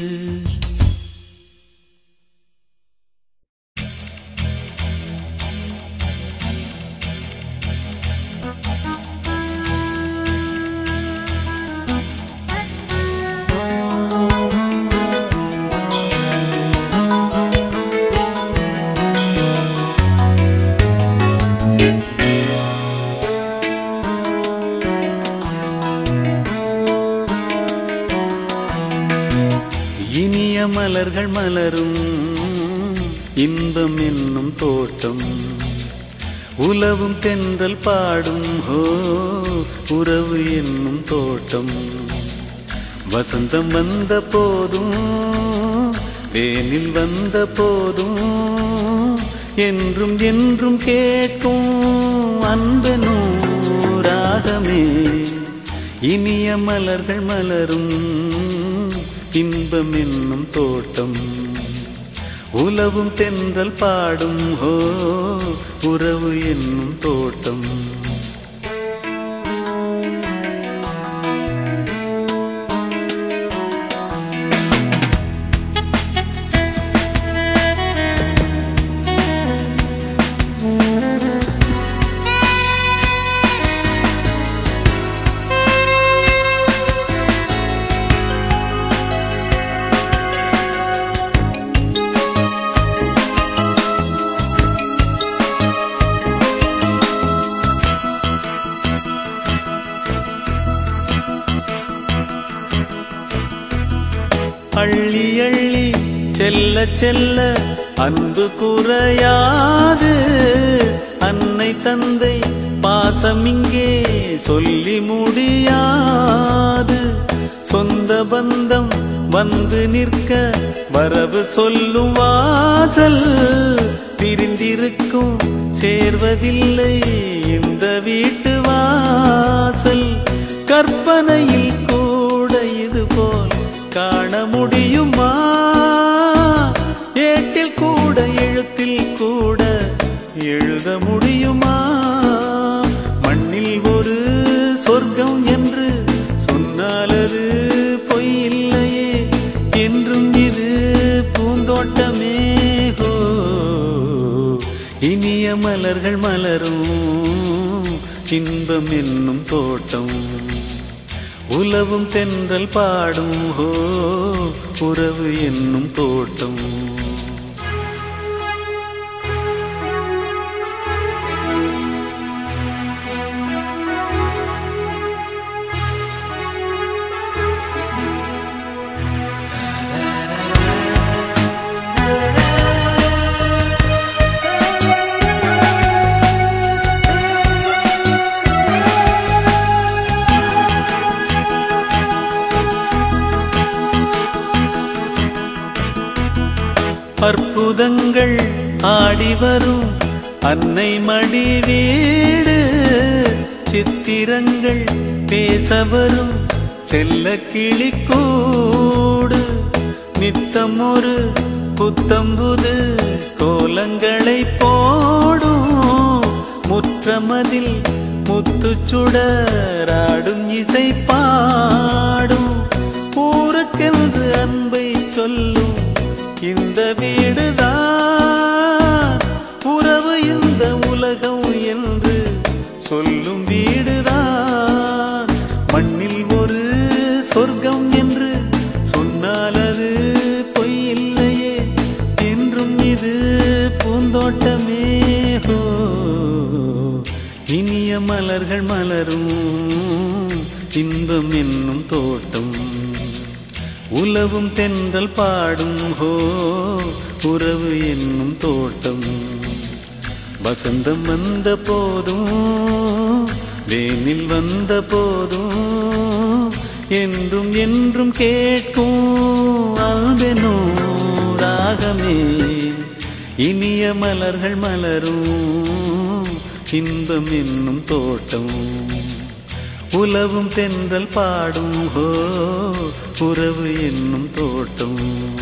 இனிய மலர்கள் மலரும் இன்பம் என்னும் தோட்டம் உலவும் தென்றல் பாடும் ஹோ உறவு என்னும் தோட்டம் வசந்தம் வந்த போதும் வேனில் வந்த போதும் என்றும் என்றும் கேட்கும் அன்பெனும் ராகமே இனிய மலர்கள் மலரும் இன்பம் என்னும் தோட்டம் உலவும் தென்றல் பாடும் ஹோ உறவு என்னும் தோட்டம் அள்ளி அள்ளி செல்ல செல்ல அன்பு குறையாது அன்னை தந்தை பாசம் இங்கே சொல்லி முடியாது சொந்த பந்தம் வந்து நிற்க வரவு சொல்லும் வாசல் பிரிந்திருக்கும் சேர்வதில்லை இந்த வீட்டு வாசல் கற்பனையில் கூட இது போல் காண முடியுமா ஏட்டில் கூட எழுத்தில் கூட எழுத முடியுமா மண்ணில் ஒரு சொர்க்கம் என்று சொன்னால் அது பொய் இல்லையே என்றும் இது பூந்தோட்டமே ஹோ இனிய மலர்கள் மலரும் இன்பம் என்னும் தோட்டம் உலவும் தென்றல் பாடும் ஹோ உறவு என்னும் தோட்டம் அற்புதங்கள் ஆடி வரும் அன்னை மடி வீடு சித்திரங்கள் பேச வரும் செல்ல கிளிக்கூடு நித்தம் ஒரு புத்தம்புது கோலங்களை போடும் முற்றமதில் முத்துச்சுடராடும் இசை பாடும் ஊருக்கென்று அன்பை சொல்லும் இந்த வீடுதான் உறவு இந்த உலகம் என்று சொல்லும் வீடுதான் மண்ணில் ஒரு சொர்க்கம் என்று சொன்னால் அது பொய் இல்லையே என்றும் இது பூந்தோட்டமே ஹோ இனிய மலர்கள் மலரும் இன்பம் என்னும் தோட்டம் உலவும் தென்றல் பாடும் ஹோ உறவு என்னும் தோட்டம் வசந்தம் வந்த போதும் வேனில் வந்த போதும் என்றும் என்றும் கேட்கும் அல்பெனோ ராகமே இனிய மலர்கள் மலரும் இன்பம் என்னும் தோட்டம் உலவும் தென்றல் பாடும் ஹோ உறவு என்னும் தோட்டம்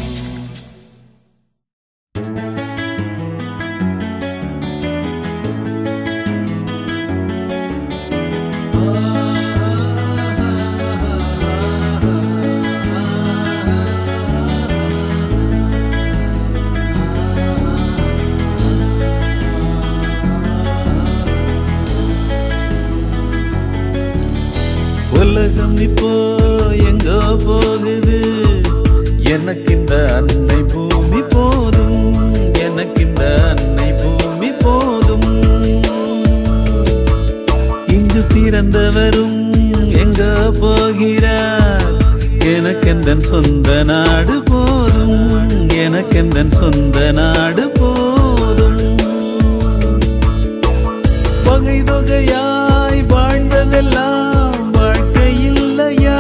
உலகம் இப்போ எங்கோ போகுது எனக்கு இந்த அன்னை பூமி போதும் எனக்கு இந்த அன்னை பூமி போதும் இங்கு பிறந்தவரும் எங்கோ போகிறார் எனக்கெந்தன் சொந்த நாடு போதும் எனக்கெந்தன் சொந்த நாடு போதும் பகை தொகையாய் வாழ்ந்ததெல்லாம் வாழ்க்கை இல்லையா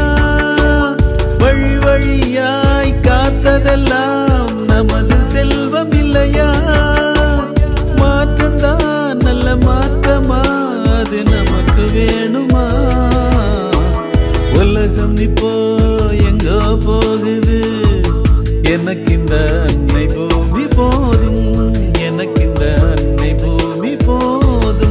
வழி வழியாய் காத்ததெல்லாம் நமது செல்வம் இல்லையா மாற்றம்தான் நல்ல மாற்றமா அது நமக்கு வேணுமா உலகம் இப்போ எங்கோ போகுது எனக்கு இந்த அன்னை பூமி போதும் எனக்கு இந்த அன்னை பூமி போதும்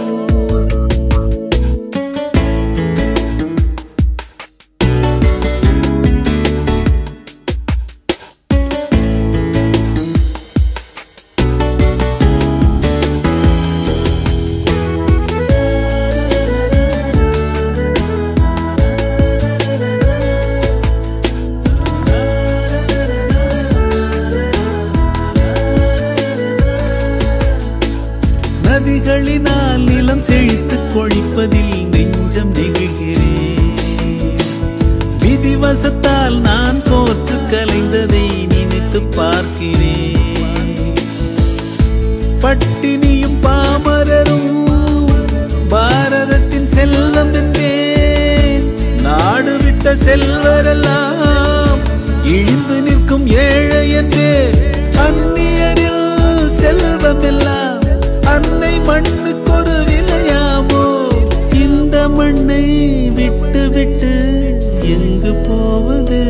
நதிகளினால் நிலம் செழித்து கொழிப்பதில் நெஞ்சம் நெகிழ்கிறேன் விதிவசத்தால் நான் சோற்று கலைந்ததை நினைத்து பார்க்கிறேன் பட்டினியும் பாமரரும் பாரதத்தின் செல்வம் என்பேன் நாடு விட்ட செல்வரெல்லாம் இழிந்து நிற்கும் ஏழை என்பேன் அந்நியரில் செல்வம் எல்லாம் அன்னை மண்ணுக்கொரு விலையாமோ இந்த மண்ணை விட்டு விட்டு எங்கு போவது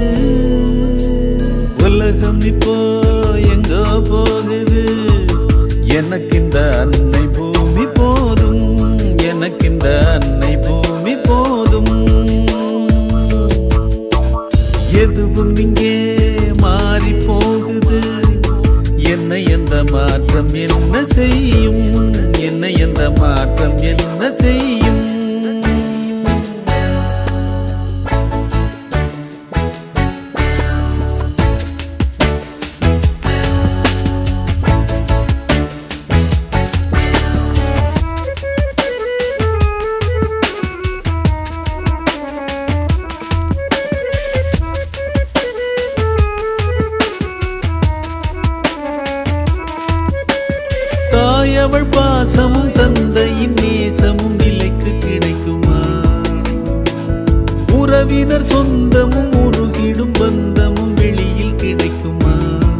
உலகம் இப்போ எங்கோ போகுது எனக்கு இந்த அன்னை பூமி போதும் எனக்கு இந்த அன்னை பூமி போதும் எதுவும் இங்கே மாறி போகுது என்ன எந்த மாற்றம் என்ன செய்யும் என்ன எந்த மாற்றம் என்ன செய்யும் தாயவள் பாசமும் தந்தையின் நேசமும் விலைக்கு கிடைக்குமா உறவினர் சொந்தமும் உருகிடும் பந்தமும் வெளியில் கிடைக்குமா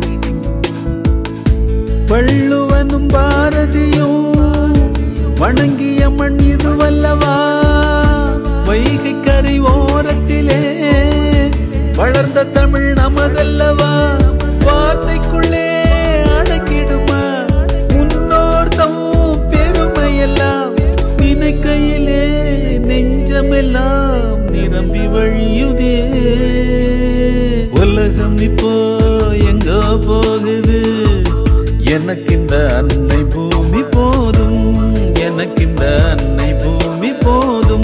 வள்ளுவனும் பாரதியும் வணங்கிய மண் இதுவல்லவா வைகை கரை ஓரத்திலே வளர்ந்த தமிழ் நமதல்லவா வார்த்தைக்குள்ளே அடக்கிடுமா முன்னோர் தம் பெருமையெல்லாம் நினைக்கையிலே நெஞ்சமெல்லாம் நிரம்பி வழியுதே உலகம் இப்போ எங்கோ போகுது எனக்கு இந்த அன்னை பூமி போதும் எனக்கு இந்த அன்னை பூமி போதும்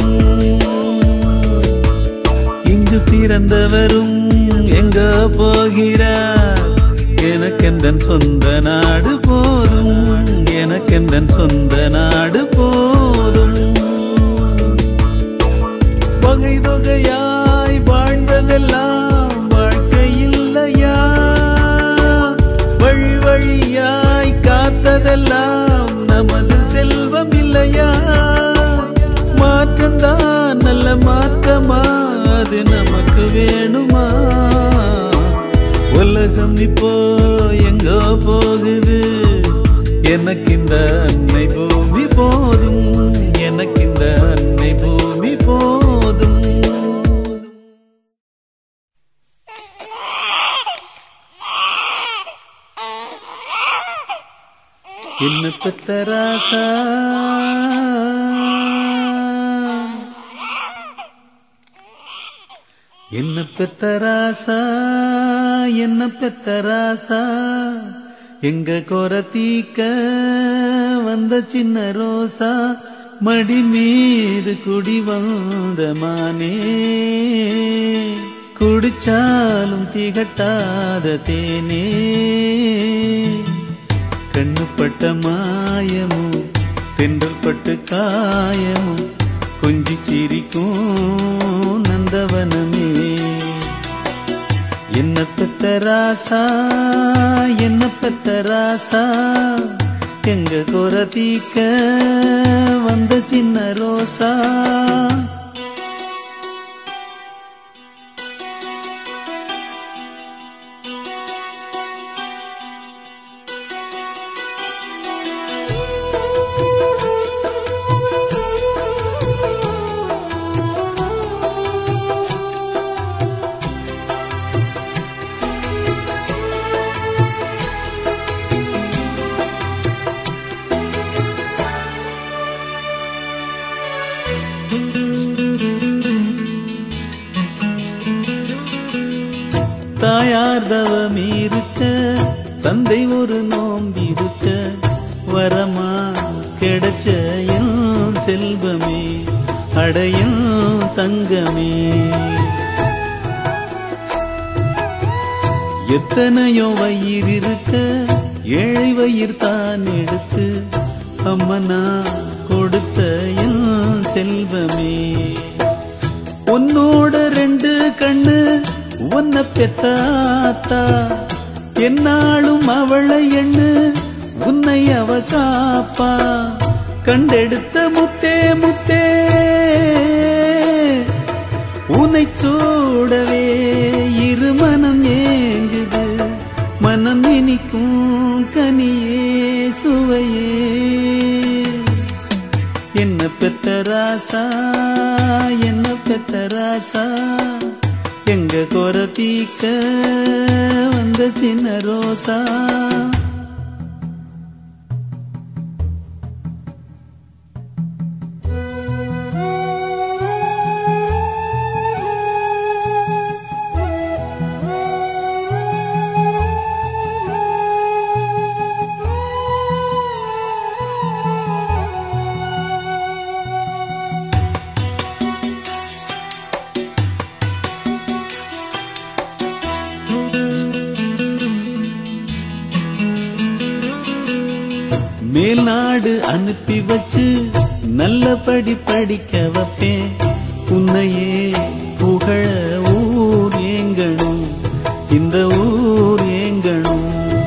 இங்கு பிறந்தவரும் எங்க போகிறார் எனக்கெந்தன் சொந்த நாடு போதும் எனக்கெந்தன் சொந்த நாடு போதும் பகை தொகையாய் வாழ்ந்ததெல்லாம் வாழ்க்கை இல்லையா நல்லதெல்லாம் நமது செல்வம் இல்லையா மாற்றம்தான் நல்ல மாற்றமா அது நமக்கு வேணுமா உலகம் இப்போ எங்கோ போகுது எனக்கு இந்த அன்னை பூமி போதும் எனக்கு இந்த அன்னை பூமி போதும் என்ன பெத்த ராசா என்ன பெத்த ராசா என்ன பெத்த ராசா எங்க குறை தீக்க வந்த சின்ன ரோசா மடி மீது குடி வந்த மானே குடிச்சாலும் திகட்டாத தேனே கண்ணுப்பட்ட மாயமோ தென்றல் பட்டு காயமோ கொஞ்சி சிரிக்கும் நந்தவனமே என்ன பெத்த ராசா என்ன பெத்த ராசா எங்க குறை தீக்க வந்த சின்ன ரோசா தாயார் தவம் இருக்க தந்தை ஒரு நோம்பிருக்க வரமா கிடைச்ச என் செல்வமே அடையும் தங்கமே எத்தனையோ வயிறு இருக்க ஏழை வயிறு தான் எடுத்து அம்மனா கொடுத்த என் செல்வமே உன்னோட ரெண்டு கண்ணு உன்னை பெத்தாத்தா என்னாலும் அவளை எண்ணு உன்னை அவ காப்பா கண்டெடுத்த முத்தே முத்தே உன்னை சூடவே இரு மனம் ஏங்குது மனம் இனிக்கும் கனியே சுவையே என்ன பெத்த ராசா என்ன பெத்த ராசா எங்க குறை தீக்க வந்த சின்ன ரோசா மேல்நாடு அனுப்பி வச்சு நல்லபடி படிக்க வைப்பேன் உன்னையே புகழ ஊர் ஏங்கணும் இந்த ஊர் ஏங்கணும்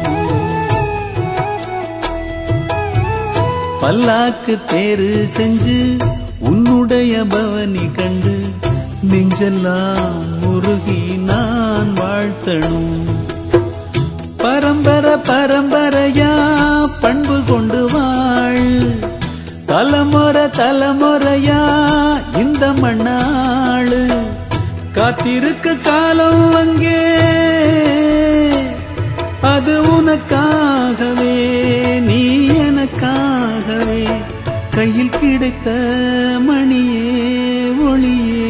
பல்லாக்கு தேரு செஞ்சு உன்னுடைய பவனி கண்டு நெஞ்செல்லாம் முருகி நான் வாழ்த்தணும் பரம்பரை பரம்பரையா பண்பு கொண்டு வாழ் தலைமுறை தலைமுறையா இந்த மண்ணாளு காத்திருக்கு காலம் அங்கே அது உனக்காகவே நீ எனக்காகவே கையில் கிடைத்த மணியே ஒளியே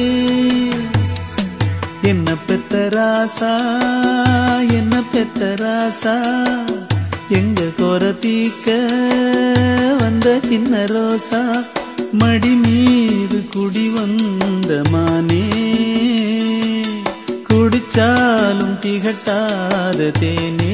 என்ன பெத்த ராசா என்ன பெத்த ராசா எங்க குறை தீக்க வந்த சின்ன ரோசா மடி மீது குடி வந்த மானே குடிச்சாலும் திகட்டாத தேனே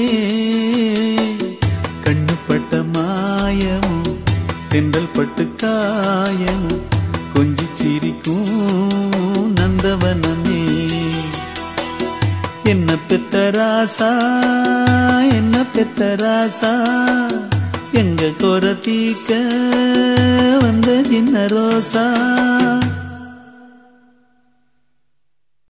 கண்ணுப்பட்ட மாயமும் தென்றல் பட்டு காயமும் கொஞ்சி சிரிக்கும் நந்தவனமே என்ன பெத்த ராசா என்ன பெத்த ராசா எங்க குறை தீக்க வந்த சின்ன ரோசா